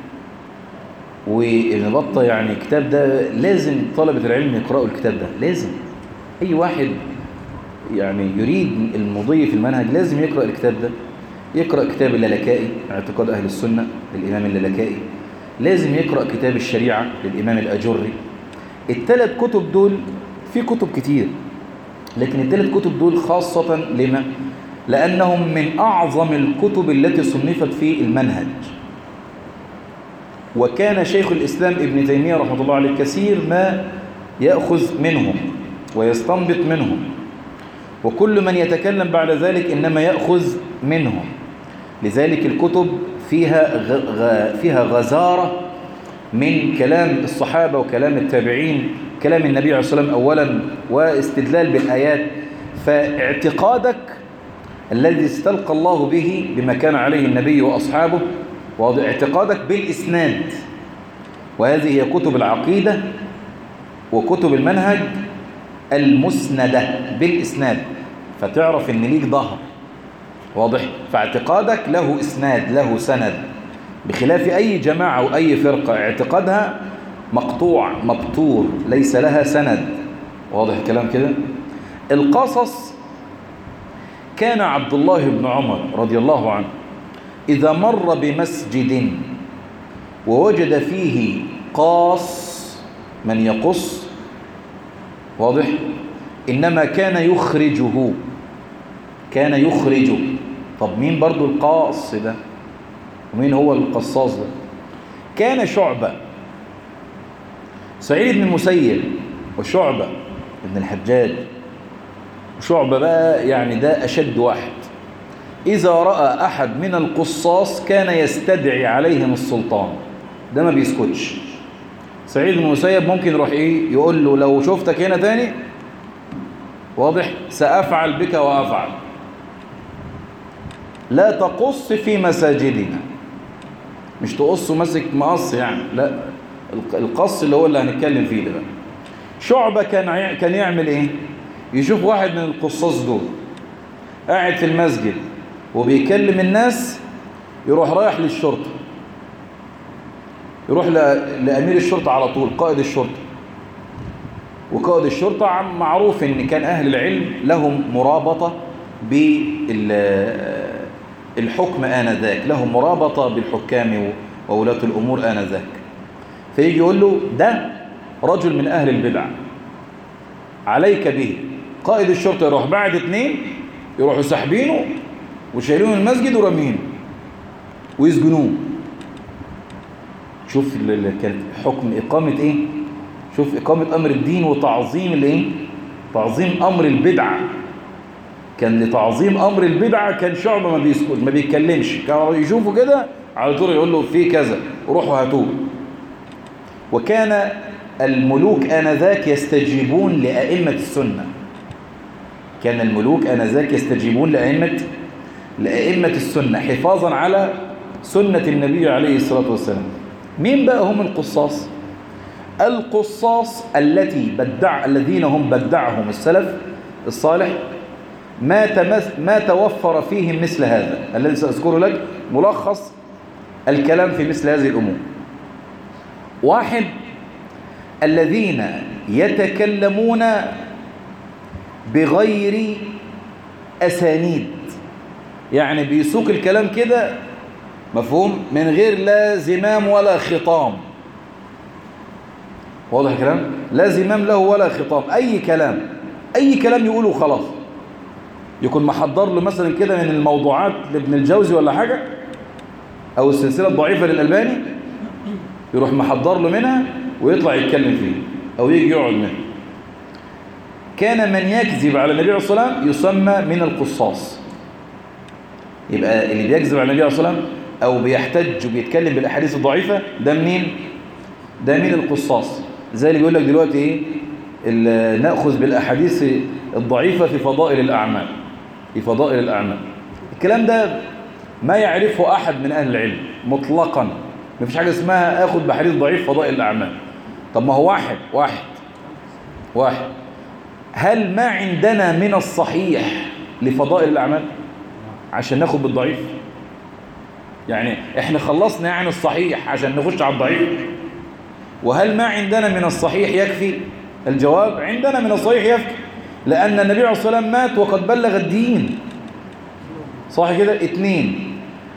وابن بطة يعني الكتاب ده لازم طلبة العلم يقرأوا الكتاب ده لازم أي واحد يعني يريد المضي في المنهج لازم يقرأ الكتاب ده يقرأ كتاب اللالكائي اعتقاد أهل السنة للإمام اللالكائي لازم يقرأ كتاب الشريعة للإمام الأجري الثلاث كتب دول في كتب كتير لكن الثلاث كتب دول خاصة لما؟ لأنهم من أعظم الكتب التي صنفت في المنهج وكان شيخ الإسلام ابن تيمية رحمة الله عليه كثير ما يأخذ منهم ويستنبط منهم وكل من يتكلم بعد ذلك إنما يأخذ منهم لذلك الكتب فيها غ... فيها غزارة من كلام الصحابة وكلام التابعين كلام النبي عليه الصلاة والسلام أولا واستدلال بالآيات فاعتقادك الذي استلقى الله به بما كان عليه النبي وأصحابه واعتقادك بالإسناد وهذه هي كتب العقيدة وكتب المنهج المسندة بالإسناد فتعرف ان ليك ظهر واضح فاعتقادك له إسناد له سند بخلاف أي جماعة أو أي فرقة اعتقادها مقطوع مبتور ليس لها سند واضح الكلام كده القصص كان عبد الله بن عمر رضي الله عنه إذا مر بمسجد ووجد فيه قاص من يقص واضح إنما كان يخرجه كان يخرجه طب مين برضو القاص ده ومين هو القصاص ده كان شعبة سعيد بن المسيب وشعبة ابن الحجاج وشعبة بقى يعني ده أشد واحد إذا رأى أحد من القصاص كان يستدعي عليهم السلطان ده ما بيسكتش سعيد بن المسيب ممكن يروح إيه يقول له لو شفتك هنا تاني واضح سأفعل بك وأفعل لا تقص في مساجدنا مش تقص ماسك مقص يعني لا القص اللي هو اللي هنتكلم فيه ده بقى شعبة كان كان يعمل ايه يشوف واحد من القصاص دول قاعد في المسجد وبيكلم الناس يروح رايح للشرطة يروح لأمير الشرطة على طول قائد الشرطة وقائد الشرطة معروف ان كان اهل العلم لهم مرابطة بالحكم آنذاك لهم مرابطة بالحكام وولاة الأمور آنذاك فيجي يقول له ده رجل من أهل البدع عليك به قائد الشرطة يروح بعد اتنين يروحوا ساحبينه وشايلينه المسجد ورمينه ويسجنوه شوف كانت حكم إقامة إيه شوف إقامة أمر الدين وتعظيم الإيه تعظيم أمر البدعة كان لتعظيم أمر البدعة كان شعبة ما بيسكت ما بيتكلمش كانوا يشوفوا كده على طول يقول له في كذا روحوا هاتوه وكان الملوك آنذاك يستجيبون لأئمة السنة كان الملوك آنذاك يستجيبون لأئمة لأئمة السنة حفاظا على سنة النبي عليه الصلاة والسلام مين بقى هم القصاص القصاص التي بدع الذين هم بدعهم السلف الصالح ما تمس ما توفر فيهم مثل هذا الذي سأذكره لك ملخص الكلام في مثل هذه الأمور واحد الذين يتكلمون بغير أسانيد يعني بيسوق الكلام كده مفهوم من غير لا زمام ولا خطام واضح الكلام لا زمام له ولا خطام أي كلام أي كلام يقوله خلاص يكون محضر له مثلا كده من الموضوعات لابن الجوزي ولا حاجة أو السلسلة الضعيفة للألباني يروح محضر له منها ويطلع يتكلم فيه أو يجي يقعد منه كان من يكذب على النبي عليه الصلاة والسلام يسمى من القصاص يبقى اللي بيكذب على النبي عليه الصلاة والسلام أو بيحتج وبيتكلم بالأحاديث الضعيفة ده منين؟ ده من القصاص زي اللي بيقول لك دلوقتي إيه نأخذ بالأحاديث الضعيفة في فضائل الأعمال في فضائل الأعمال الكلام ده ما يعرفه أحد من أهل العلم مطلقا ما فيش حاجة اسمها أخذ بحديث ضعيف فضائل الأعمال طب ما هو واحد واحد واحد هل ما عندنا من الصحيح لفضائل الأعمال عشان ناخد بالضعيف يعني احنا خلصنا يعني الصحيح عشان نخش على الضعيف وهل ما عندنا من الصحيح يكفي الجواب عندنا من الصحيح يكفي لأن النبي عليه الصلاة والسلام مات وقد بلغ الدين صح كده اتنين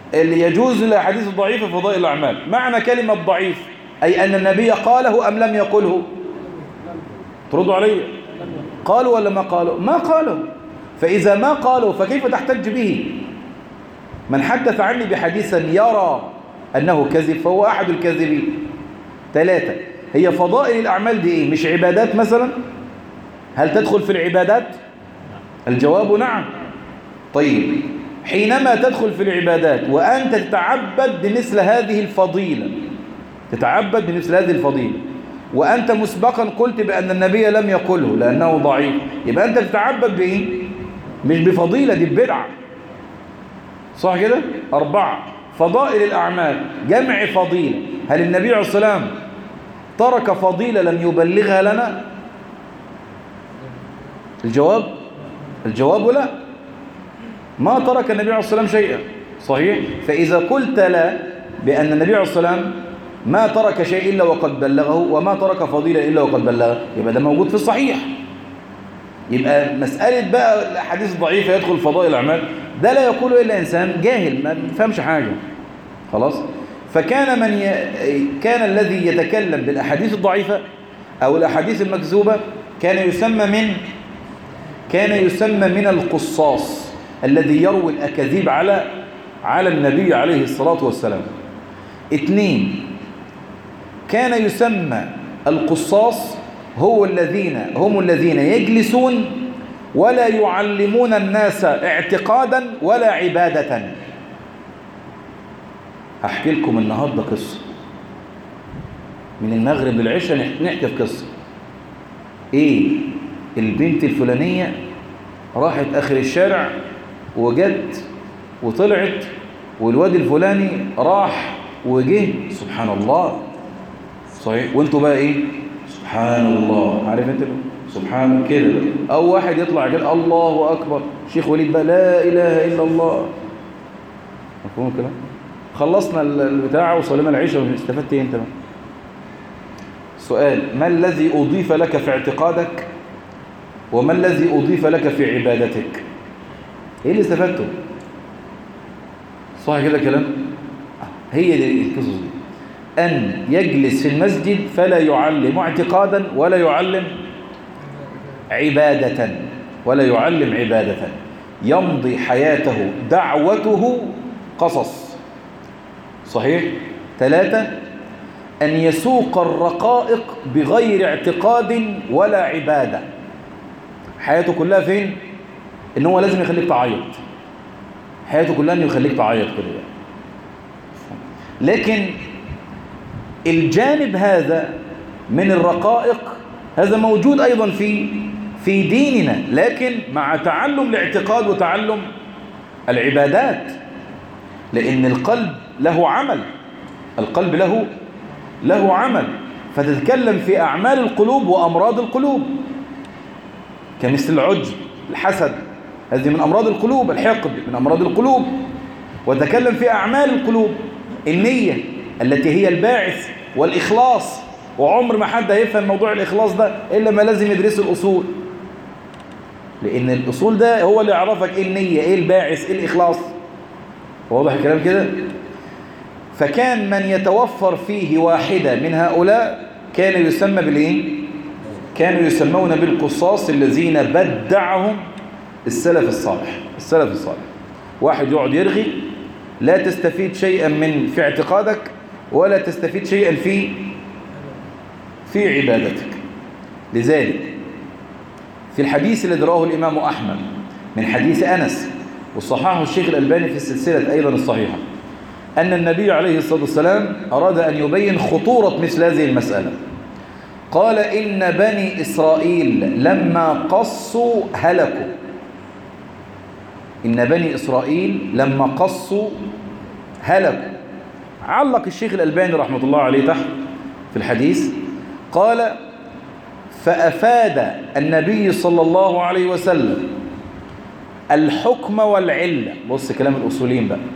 اللي يجوز الأحاديث الضعيفة في فضائل الأعمال معنى كلمة ضعيف أي أن النبي قاله أم لم يقله تردوا علي قالوا ولا ما قالوا ما قالوا فإذا ما قالوا فكيف تحتج به من حدث عني بحديثا يرى أنه كذب فهو أحد الكاذبين ثلاثة هي فضائل الأعمال دي إيه؟ مش عبادات مثلا هل تدخل في العبادات الجواب نعم طيب حينما تدخل في العبادات وأنت تتعبد بمثل هذه الفضيلة تتعبد بمثل هذه الفضيلة وأنت مسبقا قلت بأن النبي لم يقله لأنه ضعيف يبقى أنت تتعبد بإيه مش بفضيلة دي ببدعة صح كده أربعة فضائل الأعمال جمع فضيلة هل النبي عليه السلام ترك فضيلة لم يبلغها لنا الجواب الجواب لا ما ترك النبي عليه السلام شيئا صحيح فإذا قلت لا بأن النبي عليه السلام ما ترك شيء إلا وقد بلغه وما ترك فضيلة إلا وقد بلغه يبقى ده موجود في الصحيح يبقى مسألة بقى الأحاديث الضعيفة يدخل فضائل الأعمال ده لا يقول إلا إنسان جاهل ما بيفهمش حاجة خلاص فكان من ي... كان الذي يتكلم بالأحاديث الضعيفة أو الأحاديث المكذوبة كان يسمى من كان يسمى من القصاص الذي يروي الأكاذيب على على النبي عليه الصلاة والسلام اثنين كان يسمى القصاص هو الذين هم الذين يجلسون ولا يعلمون الناس اعتقادا ولا عبادة هحكي لكم النهاردة قصة من المغرب للعشاء نحكي في قصة ايه البنت الفلانية راحت اخر الشارع وجت وطلعت والواد الفلاني راح وجه سبحان الله صحيح وانتوا بقى ايه سبحان الله عارف انت سبحان كده او واحد يطلع كده الله اكبر شيخ وليد بقى لا اله الا الله مفهوم الكلام خلصنا البتاع وصلينا العشاء استفدت ايه انت بقى سؤال ما الذي اضيف لك في اعتقادك وما الذي اضيف لك في عبادتك ايه اللي استفدته صح كده كلام هي دي القصص دي أن يجلس في المسجد فلا يعلم اعتقادا ولا يعلم عبادة ولا يعلم عبادة يمضي حياته دعوته قصص صحيح ثلاثة أن يسوق الرقائق بغير اعتقاد ولا عبادة حياته كلها فين؟ إن هو لازم يخليك تعيط حياته كلها إنه يخليك تعيط كده لكن الجانب هذا من الرقائق هذا موجود أيضا في في ديننا لكن مع تعلم الاعتقاد وتعلم العبادات لأن القلب له عمل القلب له له عمل فتتكلم في أعمال القلوب وأمراض القلوب كمثل العجب الحسد هذه من أمراض القلوب الحقد من أمراض القلوب وتكلم في أعمال القلوب النية التي هي الباعث والإخلاص وعمر ما حد هيفهم موضوع الإخلاص ده إلا ما لازم يدرس الأصول لأن الأصول ده هو اللي يعرفك إيه النية إيه الباعث إيه الإخلاص واضح الكلام كده فكان من يتوفر فيه واحدة من هؤلاء كان يسمى بالإيه كانوا يسمون بالقصاص الذين بدعهم السلف الصالح السلف الصالح واحد يقعد يرغي لا تستفيد شيئا من في اعتقادك ولا تستفيد شيئا في في عبادتك لذلك في الحديث الذي رواه الإمام أحمد من حديث أنس وصححه الشيخ الألباني في السلسلة أيضا الصحيحة أن النبي عليه الصلاة والسلام أراد أن يبين خطورة مثل هذه المسألة قال إن بني إسرائيل لما قصوا هلكوا إن بني إسرائيل لما قصوا هلكوا علق الشيخ الألباني رحمة الله عليه تحت في الحديث قال فأفاد النبي صلى الله عليه وسلم الحكم والعلة بص كلام الأصولين بقى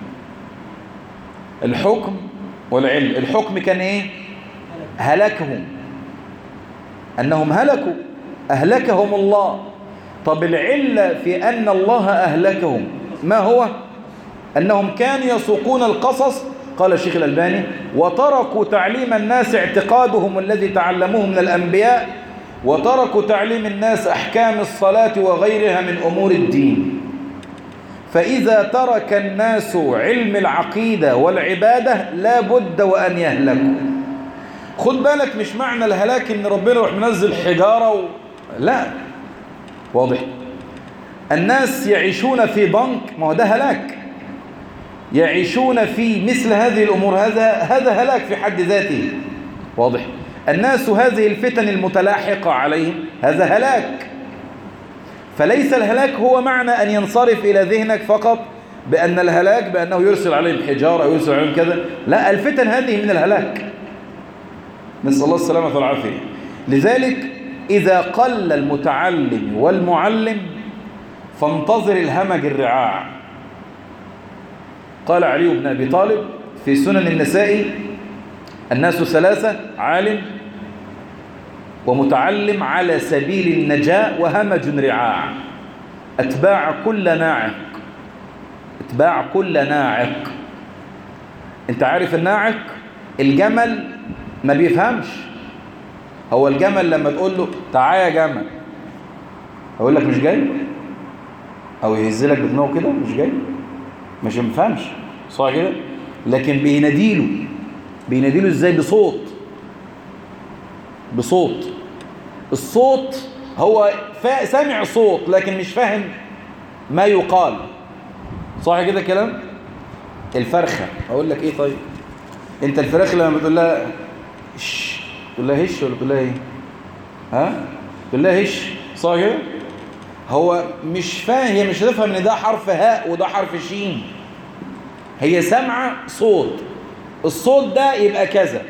الحكم والعلة الحكم كان إيه هلكهم أنهم هلكوا أهلكهم الله طب العلة في أن الله أهلكهم ما هو أنهم كانوا يسوقون القصص قال الشيخ الألباني وتركوا تعليم الناس اعتقادهم الذي تعلموه من الأنبياء وتركوا تعليم الناس أحكام الصلاة وغيرها من أمور الدين فإذا ترك الناس علم العقيدة والعبادة لا بد وأن يهلكوا خد بالك مش معنى الهلاك ان ربنا يروح منزل حجارة و... لا واضح الناس يعيشون في ضنك ما هو ده هلاك يعيشون في مثل هذه الأمور هذا هذا هلاك في حد ذاته واضح الناس هذه الفتن المتلاحقة عليهم هذا هلاك فليس الهلاك هو معنى أن ينصرف إلى ذهنك فقط بأن الهلاك بأنه يرسل عليهم حجارة أو يرسل عليهم كذا لا الفتن هذه من الهلاك نسأل الله السلامة والعافية لذلك إذا قل المتعلم والمعلم فانتظر الهمج الرعاع قال علي بن أبي طالب في سنن النسائي الناس ثلاثة عالم ومتعلم على سبيل النجاة وهمج رعاع أتباع كل ناعق أتباع كل ناعق أنت عارف الناعق الجمل ما بيفهمش هو الجمل لما تقول له تعالى يا جمل هقول لك مش جاي او يهزلك بدماغه كده مش جاي مش مفهمش صح كده لكن بيناديله بيناديله ازاي بصوت بصوت الصوت هو فا... سامع صوت لكن مش فاهم ما يقال صح كده كلام الفرخة اقول لك ايه طيب انت الفراخ لما بتقول لها ش تقول لها هش ولا تقول لها ايه ها تقول لها هش صح كده هو مش فاهم هي مش هتفهم ان ده حرف هاء وده حرف شين هي سامعه صوت الصوت ده يبقى كذا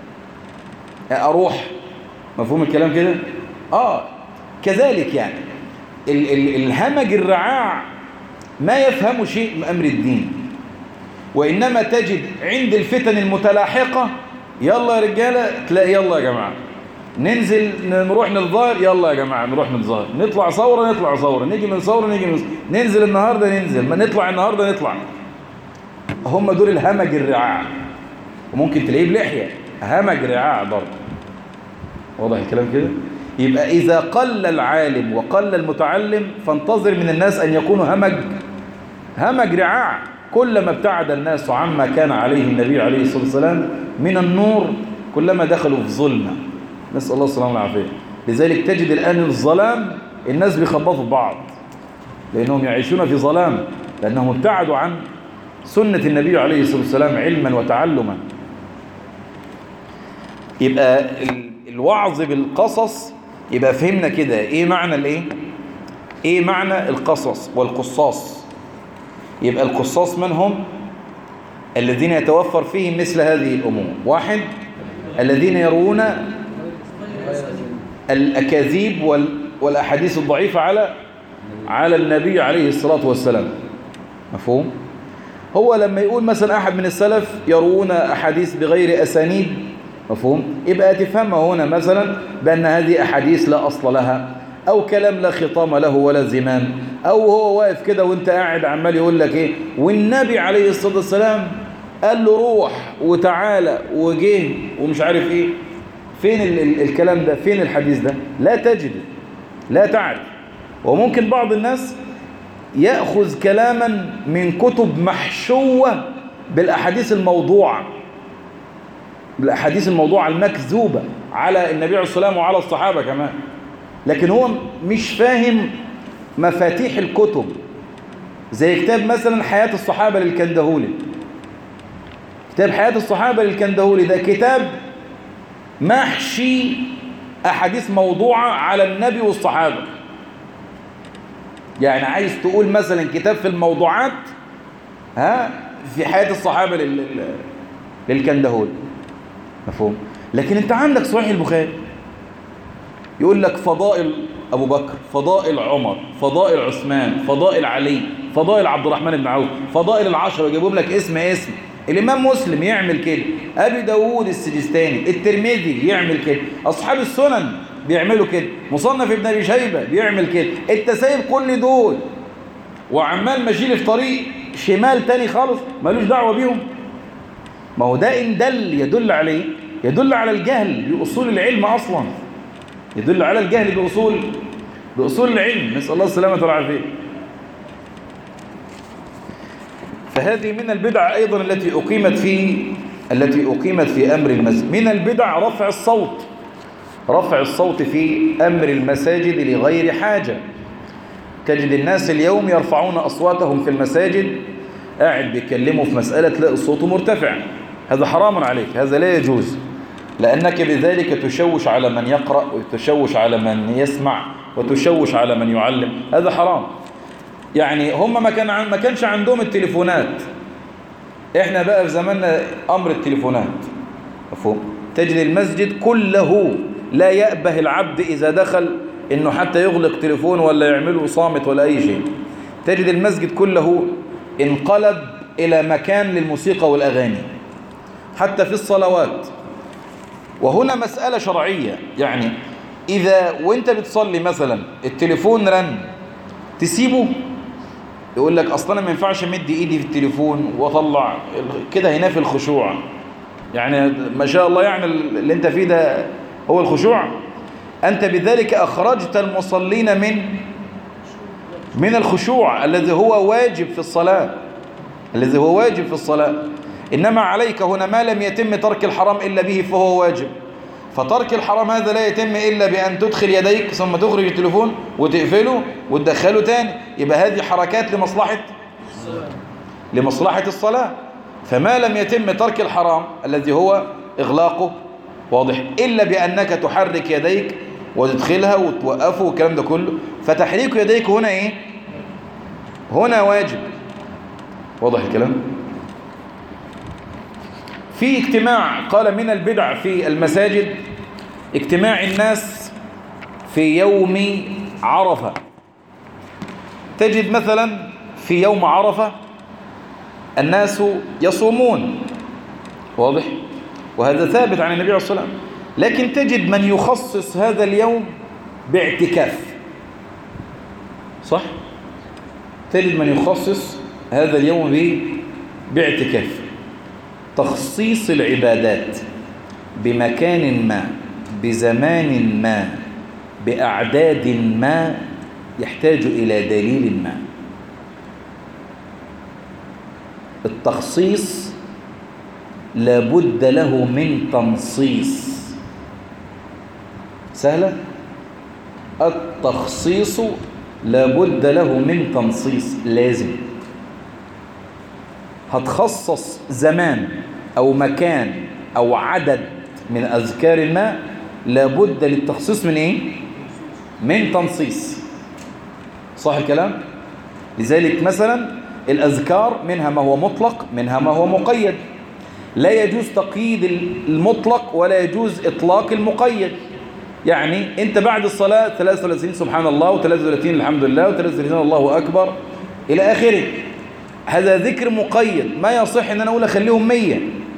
اروح مفهوم الكلام كده اه كذلك يعني ال ال الهمج الرعاع ما يفهم شيء من امر الدين وانما تجد عند الفتن المتلاحقه يلا يا رجاله تلاقي يلا يا جماعه ننزل نروح نتظاهر يلا يا جماعه نروح نتظاهر نطلع ثوره نطلع ثوره نيجي من ثوره نيجي من ننزل النهارده ننزل ما نطلع النهارده نطلع هم دول الهمج الرعاع وممكن تلاقيه بلحيه همج رعاع برضه واضح الكلام كده يبقى إذا قل العالم وقل المتعلم فانتظر من الناس أن يكونوا همج همج رعاع كلما ابتعد الناس عما كان عليه النبي عليه الصلاة والسلام من النور كلما دخلوا في ظلمة نسأل الله السلامة والعافية لذلك تجد الآن الظلام الناس بيخبطوا بعض لأنهم يعيشون في ظلام لأنهم ابتعدوا عن سنة النبي عليه الصلاة والسلام علما وتعلما يبقى الوعظ بالقصص يبقى فهمنا كده ايه معنى الايه ايه معنى القصص والقصاص يبقى القصاص من هم الذين يتوفر فيهم مثل هذه الامور واحد الذين يروون الاكاذيب والاحاديث الضعيفه على على النبي عليه الصلاه والسلام مفهوم هو لما يقول مثلا احد من السلف يروون احاديث بغير اسانيد مفهوم يبقى تفهمها هنا مثلا بأن هذه أحاديث لا أصل لها أو كلام لا خطام له ولا زمام أو هو واقف كده وانت قاعد عمال يقول لك إيه والنبي عليه الصلاة والسلام قال له روح وتعالى وجه ومش عارف إيه فين ال ال الكلام ده فين الحديث ده لا تجد لا تعرف وممكن بعض الناس يأخذ كلاما من كتب محشوة بالأحاديث الموضوعة بالأحاديث الموضوعة المكذوبة على النبي عليه الصلاة والسلام وعلى الصحابة كمان لكن هو مش فاهم مفاتيح الكتب زي كتاب مثلا حياة الصحابة للكندهولي كتاب حياة الصحابة للكندهولي ده كتاب محشي أحاديث موضوعة على النبي والصحابة يعني عايز تقول مثلا كتاب في الموضوعات ها في حياة الصحابة لل... للكندهولي مفهوم لكن انت عندك صحيح البخاري يقول لك فضائل ابو بكر فضائل عمر فضائل عثمان فضائل علي فضائل عبد الرحمن بن عوف فضائل العشرة يجيبهم لك اسم اسم الامام مسلم يعمل كده ابي داوود السجستاني الترمذي يعمل كده اصحاب السنن بيعملوا كده مصنف ابن ابي شيبه بيعمل كده انت سايب كل دول وعمال ماشي في طريق شمال تاني خالص ملوش دعوة بيهم ما هو ده إن دل يدل عليه يدل على الجهل بأصول العلم أصلا يدل على الجهل بأصول بأصول العلم نسأل الله السلامة والعافية فهذه من البدع أيضا التي أقيمت في التي أقيمت في أمر المسجد من البدع رفع الصوت رفع الصوت في أمر المساجد لغير حاجة تجد الناس اليوم يرفعون أصواتهم في المساجد قاعد بيكلموا في مسألة تلاقي الصوت مرتفع هذا حرام عليك هذا لا يجوز لأنك بذلك تشوش على من يقرأ وتشوش على من يسمع وتشوش على من يعلم هذا حرام يعني هم ما كان ما كانش عندهم التليفونات احنا بقى في زماننا امر التليفونات مفهوم تجد المسجد كله لا يأبه العبد اذا دخل انه حتى يغلق تليفون ولا يعمله صامت ولا اي شيء تجد المسجد كله انقلب الى مكان للموسيقى والاغاني حتى في الصلوات وهنا مسألة شرعية يعني إذا وانت بتصلي مثلا التليفون رن تسيبه يقول لك اصلا ما ينفعش امد ايدي في التليفون واطلع كده هنا في الخشوع يعني ما شاء الله يعني اللي انت فيه ده هو الخشوع انت بذلك اخرجت المصلين من من الخشوع الذي هو واجب في الصلاة الذي هو واجب في الصلاة إنما عليك هنا ما لم يتم ترك الحرام إلا به فهو واجب فترك الحرام هذا لا يتم إلا بأن تدخل يديك ثم تخرج التليفون وتقفله وتدخله تاني يبقى هذه حركات لمصلحة لمصلحة الصلاة فما لم يتم ترك الحرام الذي هو إغلاقه واضح إلا بأنك تحرك يديك وتدخلها وتوقفه والكلام ده كله فتحريك يديك هنا إيه هنا واجب واضح الكلام في اجتماع قال من البدع في المساجد اجتماع الناس في يوم عرفة تجد مثلا في يوم عرفة الناس يصومون واضح وهذا ثابت عن النبي عليه الصلاة والسلام لكن تجد من يخصص هذا اليوم باعتكاف صح تجد من يخصص هذا اليوم باعتكاف تخصيص العبادات بمكان ما بزمان ما بأعداد ما يحتاج إلى دليل ما التخصيص لابد له من تنصيص سهلة التخصيص لابد له من تنصيص لازم هتخصص زمان أو مكان أو عدد من أذكار الماء لابد للتخصيص من إيه؟ من تنصيص صح الكلام؟ لذلك مثلا الأذكار منها ما هو مطلق منها ما هو مقيد لا يجوز تقييد المطلق ولا يجوز إطلاق المقيد يعني أنت بعد الصلاة 33 سبحان الله و33 الحمد لله و33 الله أكبر إلى آخره هذا ذكر مقيد ما يصح ان انا اقول اخليهم مية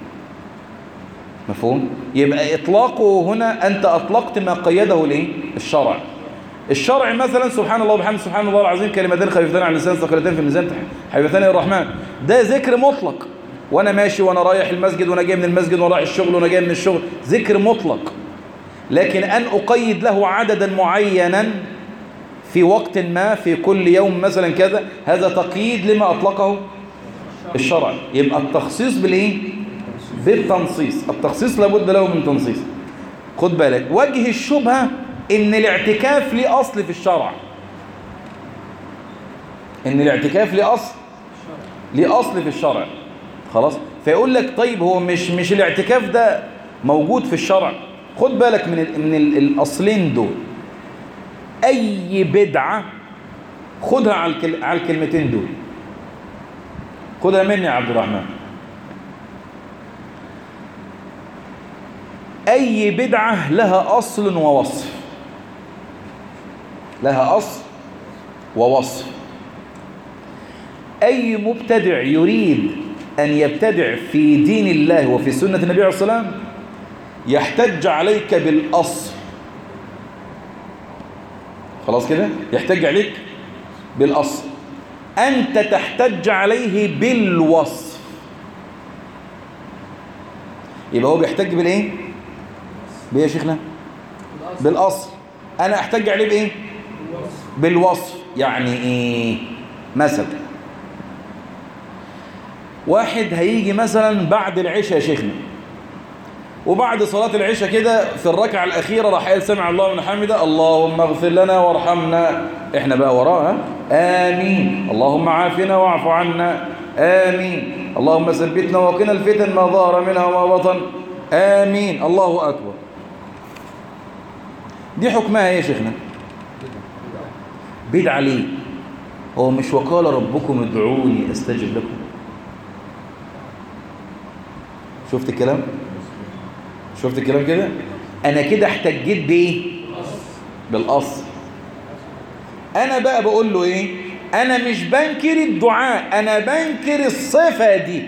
مفهوم يبقى اطلاقه هنا انت اطلقت ما قيده الايه الشرع الشرع مثلا سبحان الله وبحمد سبحان الله العظيم كلمتين خفيفتان على اللسان ثقيلتين في الميزان حبيبتان الرحمن ده ذكر مطلق وانا ماشي وانا رايح المسجد وانا جاي من المسجد وانا رايح الشغل وانا جاي من الشغل ذكر مطلق لكن ان اقيد له عددا معينا في وقت ما في كل يوم مثلا كذا هذا تقييد لما أطلقه الشرع يبقى التخصيص بالإيه؟ بالتنصيص التخصيص لابد له من تنصيص خد بالك وجه الشبهة إن الاعتكاف ليه أصل في الشرع إن الاعتكاف ليه أصل ليه أصل في الشرع خلاص فيقول لك طيب هو مش مش الاعتكاف ده موجود في الشرع خد بالك من ال من ال الأصلين دول أي بدعة خدها على على الكلمتين دول خدها مني يا عبد الرحمن أي بدعة لها أصل ووصف لها أصل ووصف أي مبتدع يريد أن يبتدع في دين الله وفي سنة النبي عليه الصلاة والسلام يحتج عليك بالأصل خلاص كده يحتج عليك بالأصل أنت تحتج عليه بالوصف يبقى هو بيحتج بالإيه؟ بإيه يا شيخنا؟ بالأصل أنا أحتج عليه بإيه؟ بالوصف يعني إيه؟ مثلا واحد هيجي مثلا بعد العشاء يا شيخنا وبعد صلاة العشاء كده في الركعة الأخيرة راح قال سمع الله من حمده اللهم اغفر لنا وارحمنا احنا بقى وراها آمين اللهم عافنا واعف عنا آمين اللهم ثبتنا وقنا الفتن ما ظهر منها وما بطن آمين الله أكبر دي حكمها ايه يا شيخنا بدعة ليه هو مش وقال ربكم ادعوني استجب لكم شفت الكلام شفت الكلام كده انا كده احتجيت بايه بالاصل انا بقى بقول له ايه انا مش بنكر الدعاء انا بنكر الصفه دي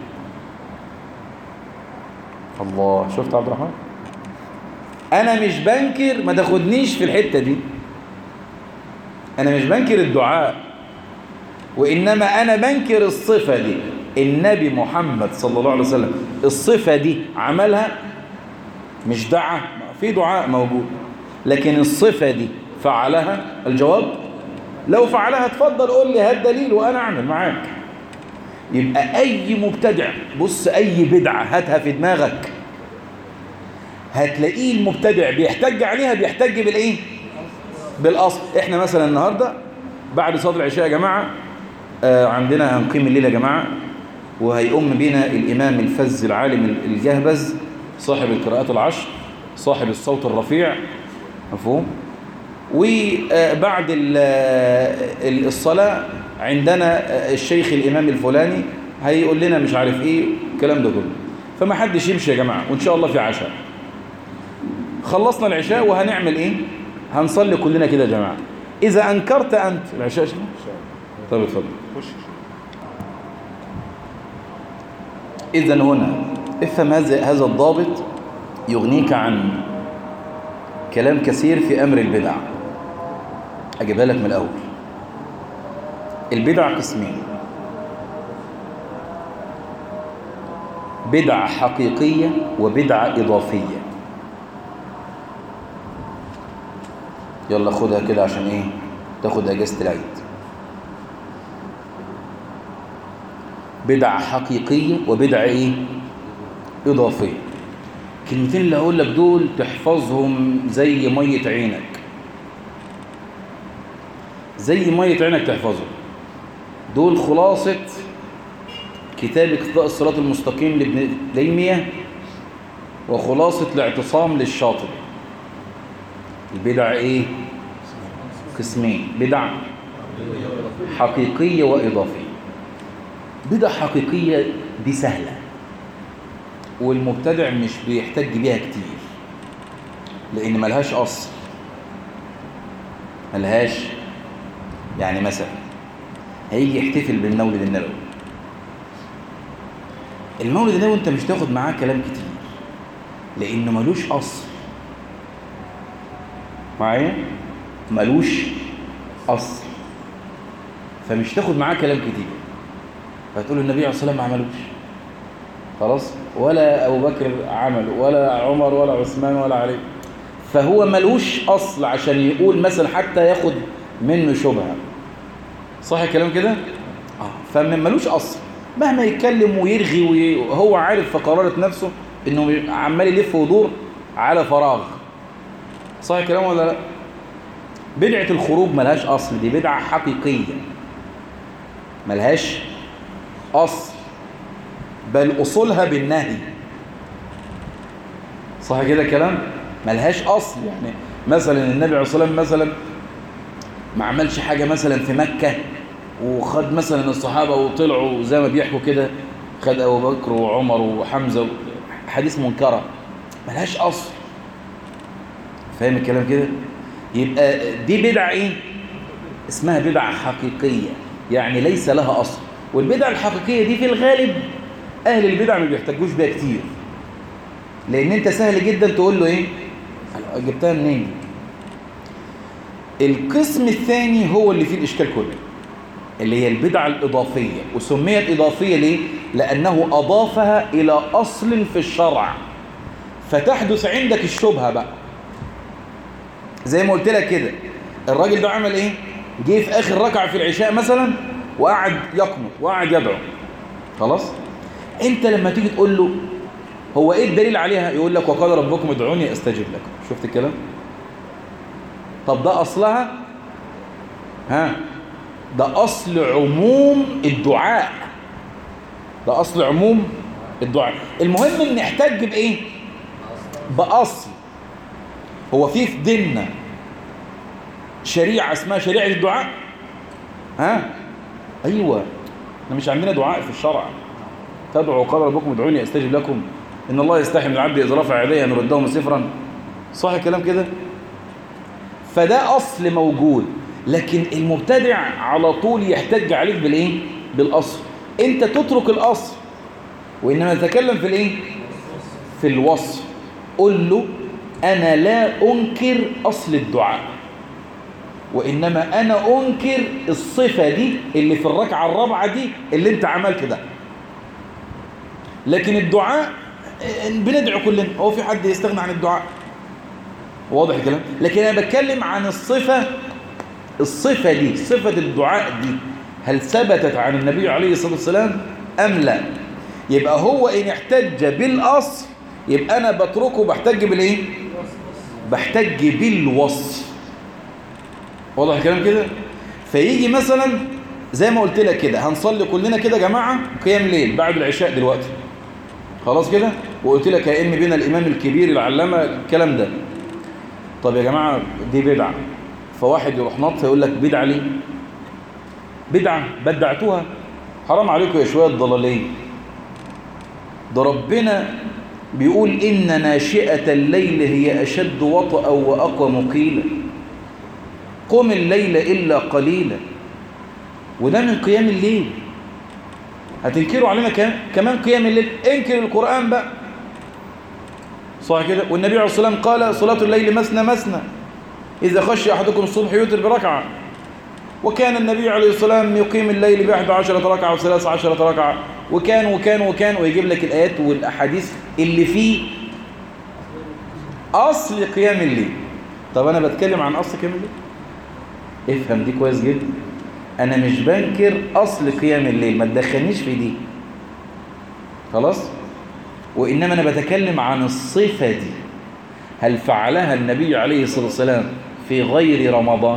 الله شفت عبد الرحمن انا مش بنكر ما تاخدنيش في الحته دي انا مش بنكر الدعاء وانما انا بنكر الصفه دي النبي محمد صلى الله عليه وسلم الصفه دي عملها مش دعا في دعاء موجود لكن الصفة دي فعلها الجواب لو فعلها اتفضل قول لي هات دليل وأنا أعمل معاك يبقى أي مبتدع بص أي بدعة هاتها في دماغك هتلاقيه المبتدع بيحتج عليها بيحتج بالإيه؟ بالأصل إحنا مثلا النهاردة بعد صلاة العشاء يا جماعة آه عندنا هنقيم الليلة يا جماعة وهيقوم بنا الإمام الفز العالم الجهبذ صاحب القراءات العشر صاحب الصوت الرفيع مفهوم وبعد الصلاة عندنا الشيخ الإمام الفلاني هيقول لنا مش عارف إيه الكلام ده كله فما حدش يمشي يا جماعة وإن شاء الله في عشاء خلصنا العشاء وهنعمل إيه هنصلي كلنا كده يا جماعة إذا أنكرت أنت العشاء شنو؟ طب اتفضل إذا هنا افهم هذا هذا الضابط يغنيك عن كلام كثير في أمر البدع أجيبها لك من الأول البدع قسمين بدعة حقيقية وبدعة إضافية يلا خدها كده عشان إيه تاخد أجازة العيد بدعة حقيقية وبدعة إيه إضافية الكلمتين اللي هقول لك دول تحفظهم زي مية عينك زي مية عينك تحفظهم دول خلاصة كتاب اقتضاء الصراط المستقيم لابن تيمية وخلاصة الاعتصام للشاطبي البدع ايه قسمين بدع حقيقية وإضافية بدع حقيقية دي سهلة والمبتدع مش بيحتاج بيها كتير لأن ملهاش أصل ملهاش يعني مثلا هيجي يحتفل بالمولد النبوي المولد النبوي انت مش تاخد معاه كلام كتير لأنه ملوش أصل معايا ملوش أصل فمش تاخد معاه كلام كتير فتقول النبي عليه الصلاة والسلام ما عملوش خلاص ولا أبو بكر عمل ولا عمر ولا عثمان ولا علي فهو ملوش أصل عشان يقول مثلا حتى ياخد منه شبهة صح الكلام كده؟ آه فملوش أصل مهما يتكلم ويرغي وهو عارف في قرارة نفسه إنه عمال يلف ويدور على فراغ صح الكلام ولا لا؟ بدعة الخروج ملهاش أصل دي بدعة حقيقية ملهاش أصل بل أصولها بالنهي صح كده كلام ملهاش أصل يعني مثلا النبي عليه الصلاة والسلام مثلا ما عملش حاجة مثلا في مكة وخد مثلا الصحابة وطلعوا زي ما بيحكوا كده خد أبو بكر وعمر وحمزة حديث منكرة ملهاش أصل فاهم الكلام كده يبقى دي بدعة ايه اسمها بدعة حقيقية يعني ليس لها أصل والبدعة الحقيقية دي في الغالب أهل البدع ما بيحتاجوش بيها كتير لأن أنت سهل جدا تقول له إيه جبتها منين القسم الثاني هو اللي فيه الإشكال كله اللي هي البدعة الإضافية وسميت إضافية ليه؟ لأنه أضافها إلى أصل في الشرع فتحدث عندك الشبهة بقى زي ما قلت لك كده الراجل ده عمل إيه؟ جه في آخر ركعة في العشاء مثلا وقعد يقنط وقعد يدعو خلاص؟ أنت لما تيجي تقول له هو إيه الدليل عليها؟ يقول لك وقال ربكم ادعوني أستجب لكم شفت الكلام؟ طب ده أصلها ها ده أصل عموم الدعاء ده أصل عموم الدعاء المهم ان نحتاج بإيه بأصل هو في في ديننا شريعة اسمها شريعة الدعاء ها أيوة احنا مش عندنا دعاء في الشرع تدعوا قال ربكم ادعوني استجب لكم ان الله يستحي من العبد اذا رفع يديه ان يردهم صفرا صح الكلام كده فده اصل موجود لكن المبتدع على طول يحتج عليك بالايه بالاصل انت تترك الاصل وانما تتكلم في الايه في الوصف قل له انا لا انكر اصل الدعاء وانما انا انكر الصفه دي اللي في الركعه الرابعه دي اللي انت عملته ده لكن الدعاء بندعو كلنا هو في حد يستغنى عن الدعاء واضح الكلام لكن انا بتكلم عن الصفه الصفه دي صفه الدعاء دي هل ثبتت عن النبي عليه الصلاه والسلام ام لا يبقى هو ان احتج بالاصل يبقى انا بتركه بحتج بالايه بحتج بالوصف واضح الكلام كده فيجي مثلا زي ما قلت لك كده هنصلي كلنا كده يا جماعه قيام ليل بعد العشاء دلوقتي خلاص كده وقلت لك يا ام بنا الامام الكبير العلامه الكلام ده طب يا جماعه دي بدعه فواحد يروح نط يقول لك بدعه ليه بدعه بدعتوها حرام عليكم يا شويه ضلالين ده ربنا بيقول إن ناشئة الليل هي أشد وطأ وأقوى مقيلا قم الليل إلا قليلا وده من قيام الليل هتنكروا علينا كمان قيام الليل انكر القرآن بقى صح كده والنبي عليه الصلاة والسلام قال صلاة الليل مثنى مثنى إذا خشي أحدكم الصبح يوتر بركعة وكان النبي عليه الصلاة والسلام يقيم الليل بأحد عشرة ركعة وثلاث عشرة ركعة وكان وكان وكان ويجيب لك الآيات والأحاديث اللي فيه أصل قيام الليل طب أنا بتكلم عن أصل قيام الليل افهم دي كويس جدا أنا مش بنكر أصل قيام الليل ما تدخلنيش في دي خلاص وإنما أنا بتكلم عن الصفة دي هل فعلها النبي عليه الصلاة والسلام في غير رمضان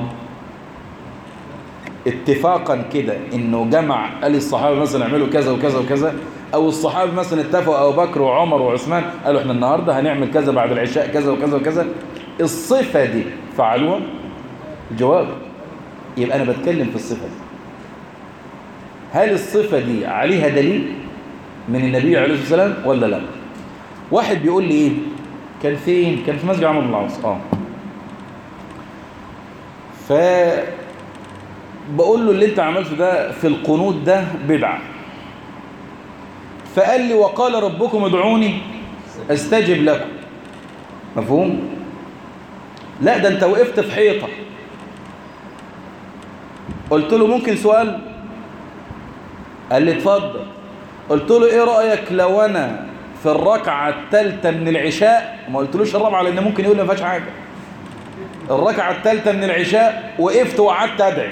اتفاقا كده انه جمع قال الصحابه مثلا اعملوا كذا وكذا وكذا او الصحابه مثلا اتفقوا ابو بكر وعمر وعثمان قالوا احنا النهارده هنعمل كذا بعد العشاء كذا وكذا وكذا الصفه دي فعلوها الجواب يبقى انا بتكلم في الصفه دي هل الصفه دي عليها دليل من النبي عليه الصلاه والسلام ولا لا واحد بيقول لي ايه كان فين كان في مسجد عمرو بن العاص اه ف بقول له اللي انت عملته ده في القنوت ده بدعة فقال لي وقال ربكم ادعوني استجب لكم مفهوم لا ده انت وقفت في حيطة قلت له ممكن سؤال قال لي اتفضل قلت له ايه رأيك لو انا في الركعة الثالثة من العشاء ما قلتلوش الرابعة لان ممكن يقول لي ما فيهاش حاجة الركعة الثالثة من العشاء وقفت وقعدت ادعي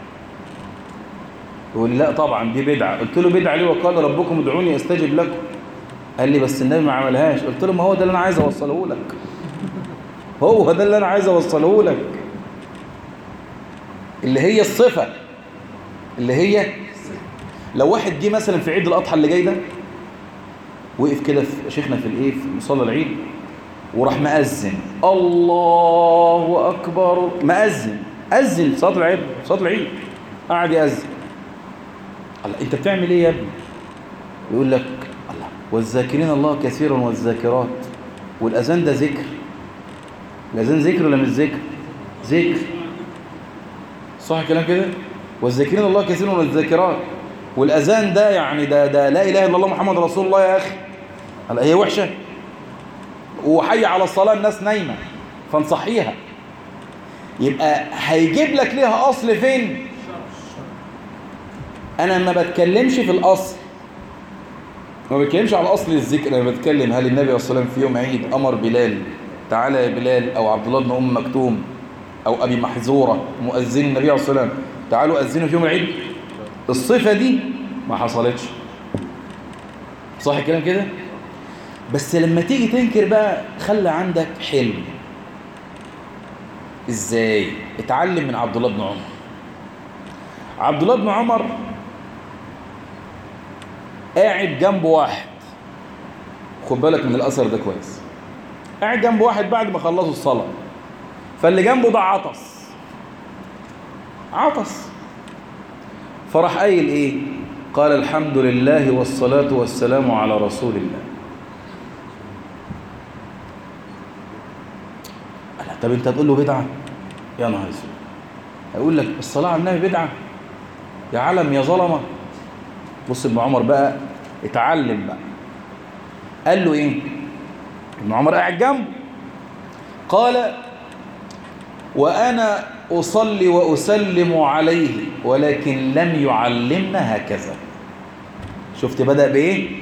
يقول لا طبعا دي بدعة قلت له بدعة ليه وقال ربكم ادعوني استجب لكم قال لي بس النبي ما عملهاش قلت له ما هو ده اللي انا عايز اوصله لك هو ده اللي انا عايز اوصله لك اللي هي الصفة اللي هي لو واحد جه مثلا في عيد الاضحى اللي جاي ده وقف كده في شيخنا في الايه في مصلى العيد وراح مأذن الله اكبر مأذن أذن صلاة العيد صلاة العيد قاعد يأذن الله انت بتعمل ايه يا ابني يقول لك الله والذاكرين الله كثيرا والذاكرات والاذان ده ذكر الاذان ذكر ولا مش ذكر ذكر صح الكلام كده والذاكرين الله كثيرا والذاكرات والاذان ده يعني ده ده لا اله الا الله محمد رسول الله يا اخي الله هي وحشه وحي على الصلاه الناس نايمه فنصحيها يبقى هيجيب لك ليها اصل فين انا ما بتكلمش في الاصل ما بتكلمش على اصل الذكر انا بتكلم هل النبي صلى الله عليه وسلم في يوم عيد امر بلال تعالى يا بلال او عبد الله بن ام مكتوم او ابي محذوره مؤذن النبي صلى الله عليه وسلم تعالوا اذنوا في يوم العيد الصفه دي ما حصلتش صح الكلام كده بس لما تيجي تنكر بقى خلي عندك حلم ازاي اتعلم من عبد الله بن عمر عبد الله بن عمر قاعد جنب واحد خد بالك من الاثر ده كويس قاعد جنب واحد بعد ما خلصوا الصلاه فاللي جنبه ده عطس عطس فراح قايل ايه قال الحمد لله والصلاه والسلام على رسول الله قال طب انت هتقول له بدعه يا نهار اسود هيقول لك الصلاه على النبي بدعه يا علم يا ظلمه بص ابن عمر بقى اتعلم بقى قال له ايه ابن عمر قاعد جنبه قال وانا اصلي واسلم عليه ولكن لم يعلمنا هكذا شفت بدا بايه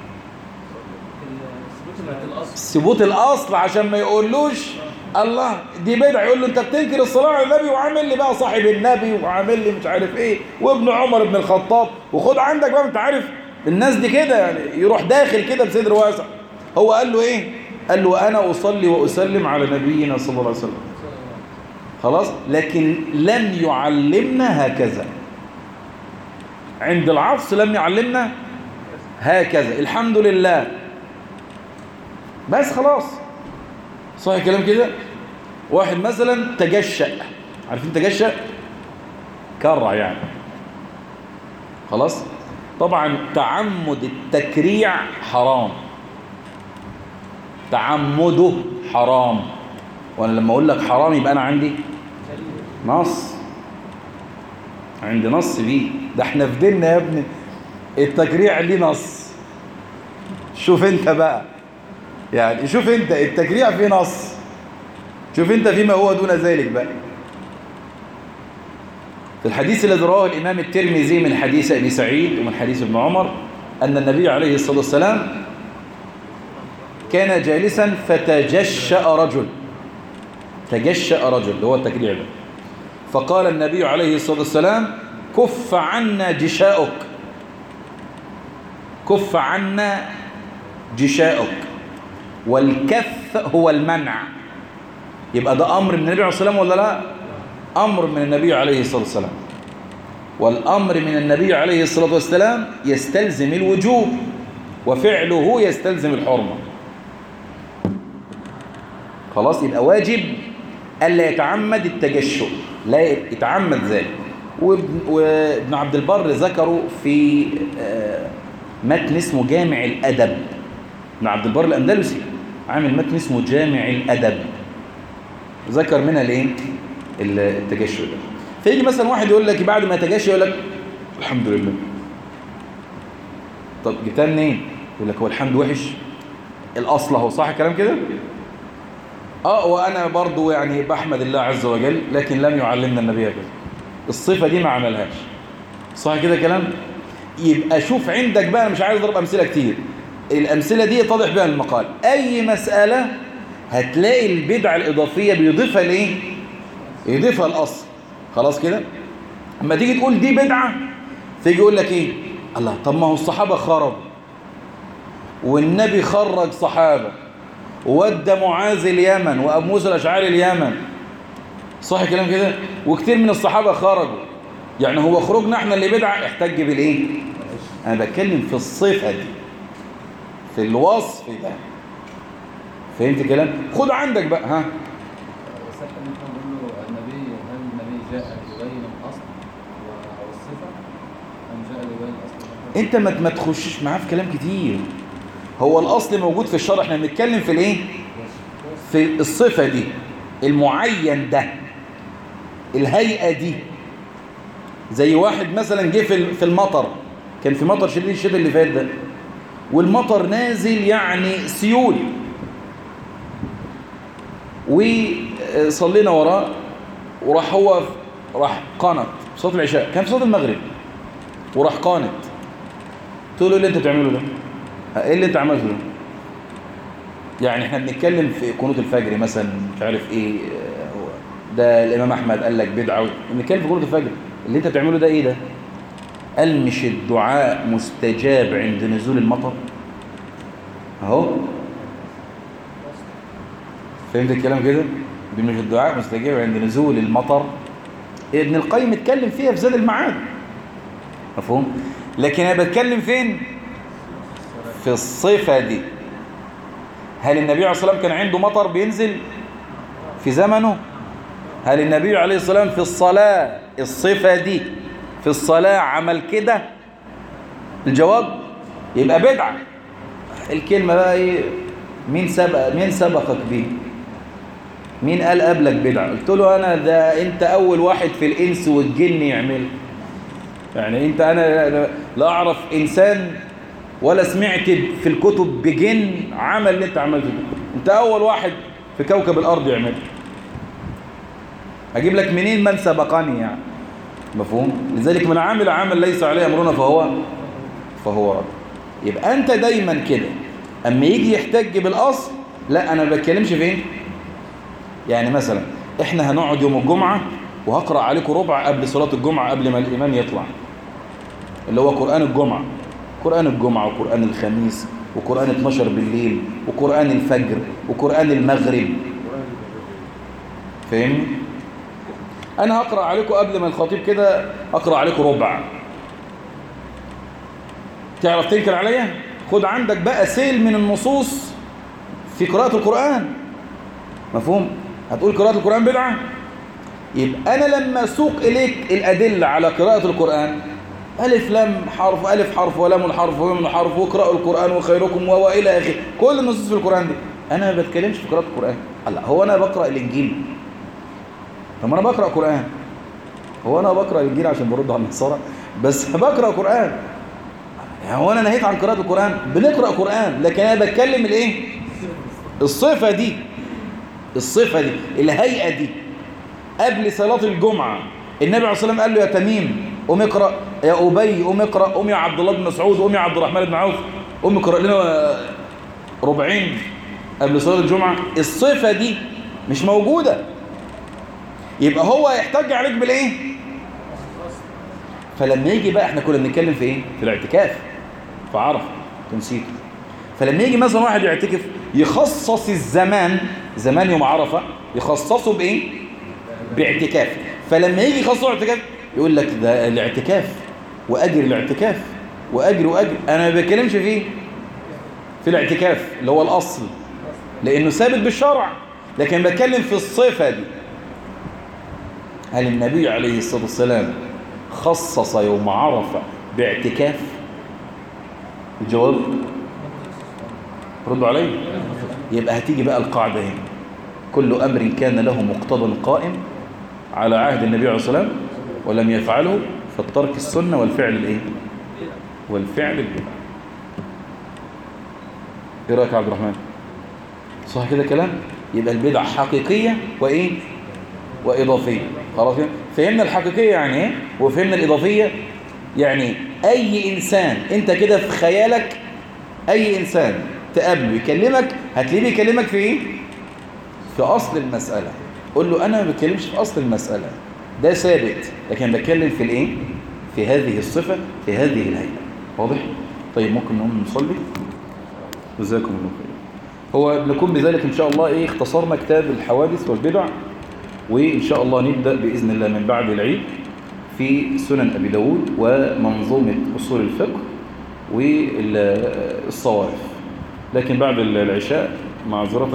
ثبوت الاصل عشان ما يقولوش الله دي بدعه يقول له انت بتنكر الصلاه على النبي وعامل لي بقى صاحب النبي وعامل لي مش عارف ايه وابن عمر بن الخطاب وخد عندك بقى انت عارف الناس دي كده يعني يروح داخل كده بصدر واسع هو قال له ايه قال له انا اصلي واسلم على نبينا صلى الله عليه وسلم خلاص لكن لم يعلمنا هكذا عند العطس لم يعلمنا هكذا الحمد لله بس خلاص صحيح الكلام كده واحد مثلا تجشأ عارفين تجشأ كرع يعني خلاص طبعا تعمد التكريع حرام تعمده حرام وانا لما اقول لك حرام يبقى انا عندي نص عندي نص بيه ده احنا في ديننا يا ابني التكريع ليه نص شوف انت بقى يعني شوف انت التكريع فيه نص شوف انت فيما هو دون ذلك بقى في الحديث الذي رواه الإمام الترمذي من حديث أبي سعيد ومن حديث ابن عمر أن النبي عليه الصلاة والسلام كان جالسا فتجشأ رجل تجشأ رجل اللي هو التكريع ده فقال النبي عليه الصلاة والسلام كف عنا جشاؤك كف عنا جشاؤك والكف هو المنع يبقى ده أمر من النبي عليه الصلاة والسلام ولا لا أمر من النبي عليه الصلاة والسلام والأمر من النبي عليه الصلاة والسلام يستلزم الوجوب وفعله يستلزم الحرمة خلاص يبقى واجب ألا يتعمد التجشؤ لا يتعمد ذلك وابن, وابن عبد البر ذكره في متن اسمه جامع الأدب ابن عبد البر الأندلسي عامل متن اسمه جامع الأدب ذكر منها الايه التجشؤ ده فيجي مثلا واحد يقول لك بعد ما يتجشى يقول لك الحمد لله طب جبتها منين يقول لك هو الحمد وحش الاصل اهو صح الكلام كده اه وانا برضو يعني بحمد الله عز وجل لكن لم يعلمنا النبي كده الصفه دي ما عملهاش صح كده كلام يبقى شوف عندك بقى انا مش عايز اضرب امثله كتير الامثله دي يتضح بها المقال اي مساله هتلاقي البدعه الاضافيه بيضيفها لايه يضيفها الاصل خلاص كده اما تيجي تقول دي بدعه تيجي يقول لك ايه الله طب ما هو الصحابه خرجوا والنبي خرج صحابه وودى معاذ اليمن وابو موسى الاشعري اليمن صح الكلام كده وكتير من الصحابه خرجوا يعني هو خروجنا احنا اللي بدعه احتج بالايه انا بتكلم في الصفه دي في الوصف ده فهمت كلام خد عندك بقى ها انت ما ما تخشش معاه في كلام كتير هو الاصل موجود في الشرع احنا بنتكلم في الايه في الصفه دي المعين ده الهيئه دي زي واحد مثلا جه في في المطر كان في مطر شديد الشتاء اللي فات ده والمطر نازل يعني سيول وصلينا وراه وراح هو راح قنط صوت العشاء كان في صوت المغرب وراح قانت تقول له ايه اللي انت بتعمله ده ايه اللي انت عملته ده يعني احنا بنتكلم في قنوت الفجر مثلا مش عارف ايه ده الامام احمد قال لك بدعه بنتكلم في قنوت الفجر اللي انت بتعمله ده ايه ده قال مش الدعاء مستجاب عند نزول المطر اهو فهمت الكلام كده مش الدعاء مستجاب عند نزول المطر ابن القيم اتكلم فيها في زاد المعاد مفهوم لكن انا بتكلم فين في الصفة دي هل النبي عليه الصلاة والسلام كان عنده مطر بينزل في زمنه هل النبي عليه الصلاة والسلام في الصلاة الصفة دي في الصلاة عمل كده الجواب يبقى بدعة الكلمة بقى ايه مين سبق مين سبقك بيه مين قال قبلك بدعة قلت له انا ده انت اول واحد في الانس والجن يعمل يعني انت انا لا اعرف انسان ولا سمعت في الكتب بجن عمل اللي انت عملته ده انت اول واحد في كوكب الارض يعمل اجيب لك منين من سبقني يعني مفهوم لذلك من عامل عمل ليس عليه امرنا فهو فهو رد يبقى انت دايما كده اما يجي يحتج بالاصل لا انا ما بتكلمش فين يعني مثلا احنا هنقعد يوم الجمعه وهقرا عليكم ربع قبل صلاه الجمعه قبل ما الامام يطلع اللي هو قران الجمعه قرآن الجمعة وقرآن الخميس وقرآن 12 بالليل وقرآن الفجر وقرآن المغرب فاهمني؟ أنا هقرأ عليكم قبل ما الخطيب كده أقرأ عليكم ربع تعرف تنكر عليا؟ خد عندك بقى سيل من النصوص في قراءة القرآن مفهوم؟ هتقول قراءة القرآن بدعة؟ يبقى أنا لما أسوق إليك الأدلة على قراءة القرآن ألف لم حرف ألف حرف ولام حرف ومن حرف واقرأوا القرآن وخيركم وإلى آخره كل النصوص في القرآن دي أنا ما بتكلمش في قراءة القرآن الله هو أنا بقرأ الإنجيل طب أنا بقرأ قرآن هو أنا بقرأ الإنجيل عشان برد على النصارى بس بقرأ قرآن يعني هو أنا نهيت عن قراءة القرآن بنقرأ قرآن لكن أنا بتكلم الإيه الصفة دي الصفة دي الهيئة دي قبل صلاة الجمعة النبي عليه الصلاة والسلام قال له يا تميم قوم اقرأ يا أبي قوم اقرأ قوم يا عبد الله بن مسعود قوم يا عبد الرحمن بن عوف قوم اقرأ لنا ربعين قبل صلاة الجمعة الصفة دي مش موجودة يبقى هو يحتج عليك بالايه فلما يجي بقى احنا كنا بنتكلم في ايه في الاعتكاف فعرف تنسيته فلما يجي مثلا واحد يعتكف يخصص الزمان زمان يوم عرفة يخصصه بايه باعتكاف فلما يجي يخصصه اعتكاف يقول لك ده الاعتكاف واجر الاعتكاف واجر واجر انا ما بتكلمش فيه في الاعتكاف اللي هو الاصل لانه ثابت بالشرع لكن بتكلم في الصفه دي هل النبي عليه الصلاه والسلام خصص يوم عرفه باعتكاف الجواب ردوا علي يبقى هتيجي بقى القاعده هنا كل امر كان له مقتضى قائم على عهد النبي عليه الصلاه والسلام ولم يفعله فالترك السنة والفعل الايه والفعل البدع ايه رايك يا عبد الرحمن صح كده كلام يبقى البدع حقيقية وايه واضافية خلاص كده فهمنا الحقيقية يعني ايه وفهمنا الاضافية يعني اي انسان انت كده في خيالك اي انسان تقابله يكلمك هتلاقيه بيكلمك في ايه في اصل المسألة قول له انا ما بتكلمش في اصل المسألة ده ثابت لكن بتكلم في الايه في هذه الصفة في هذه الهيئة واضح طيب ممكن نقوم نصلي جزاكم الله خير هو نكون بذلك ان شاء الله ايه اختصرنا كتاب الحوادث والبدع وان شاء الله نبدا باذن الله من بعد العيد في سنن ابي داود ومنظومه اصول الفقه والصوارف لكن بعد العشاء معذره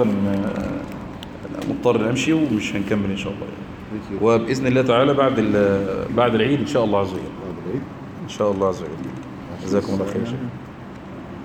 مضطر امشي ومش هنكمل ان شاء الله وباذن الله تعالى بعد بعد العيد ان شاء الله عز وجل ان شاء الله عز وجل جزاكم الله خير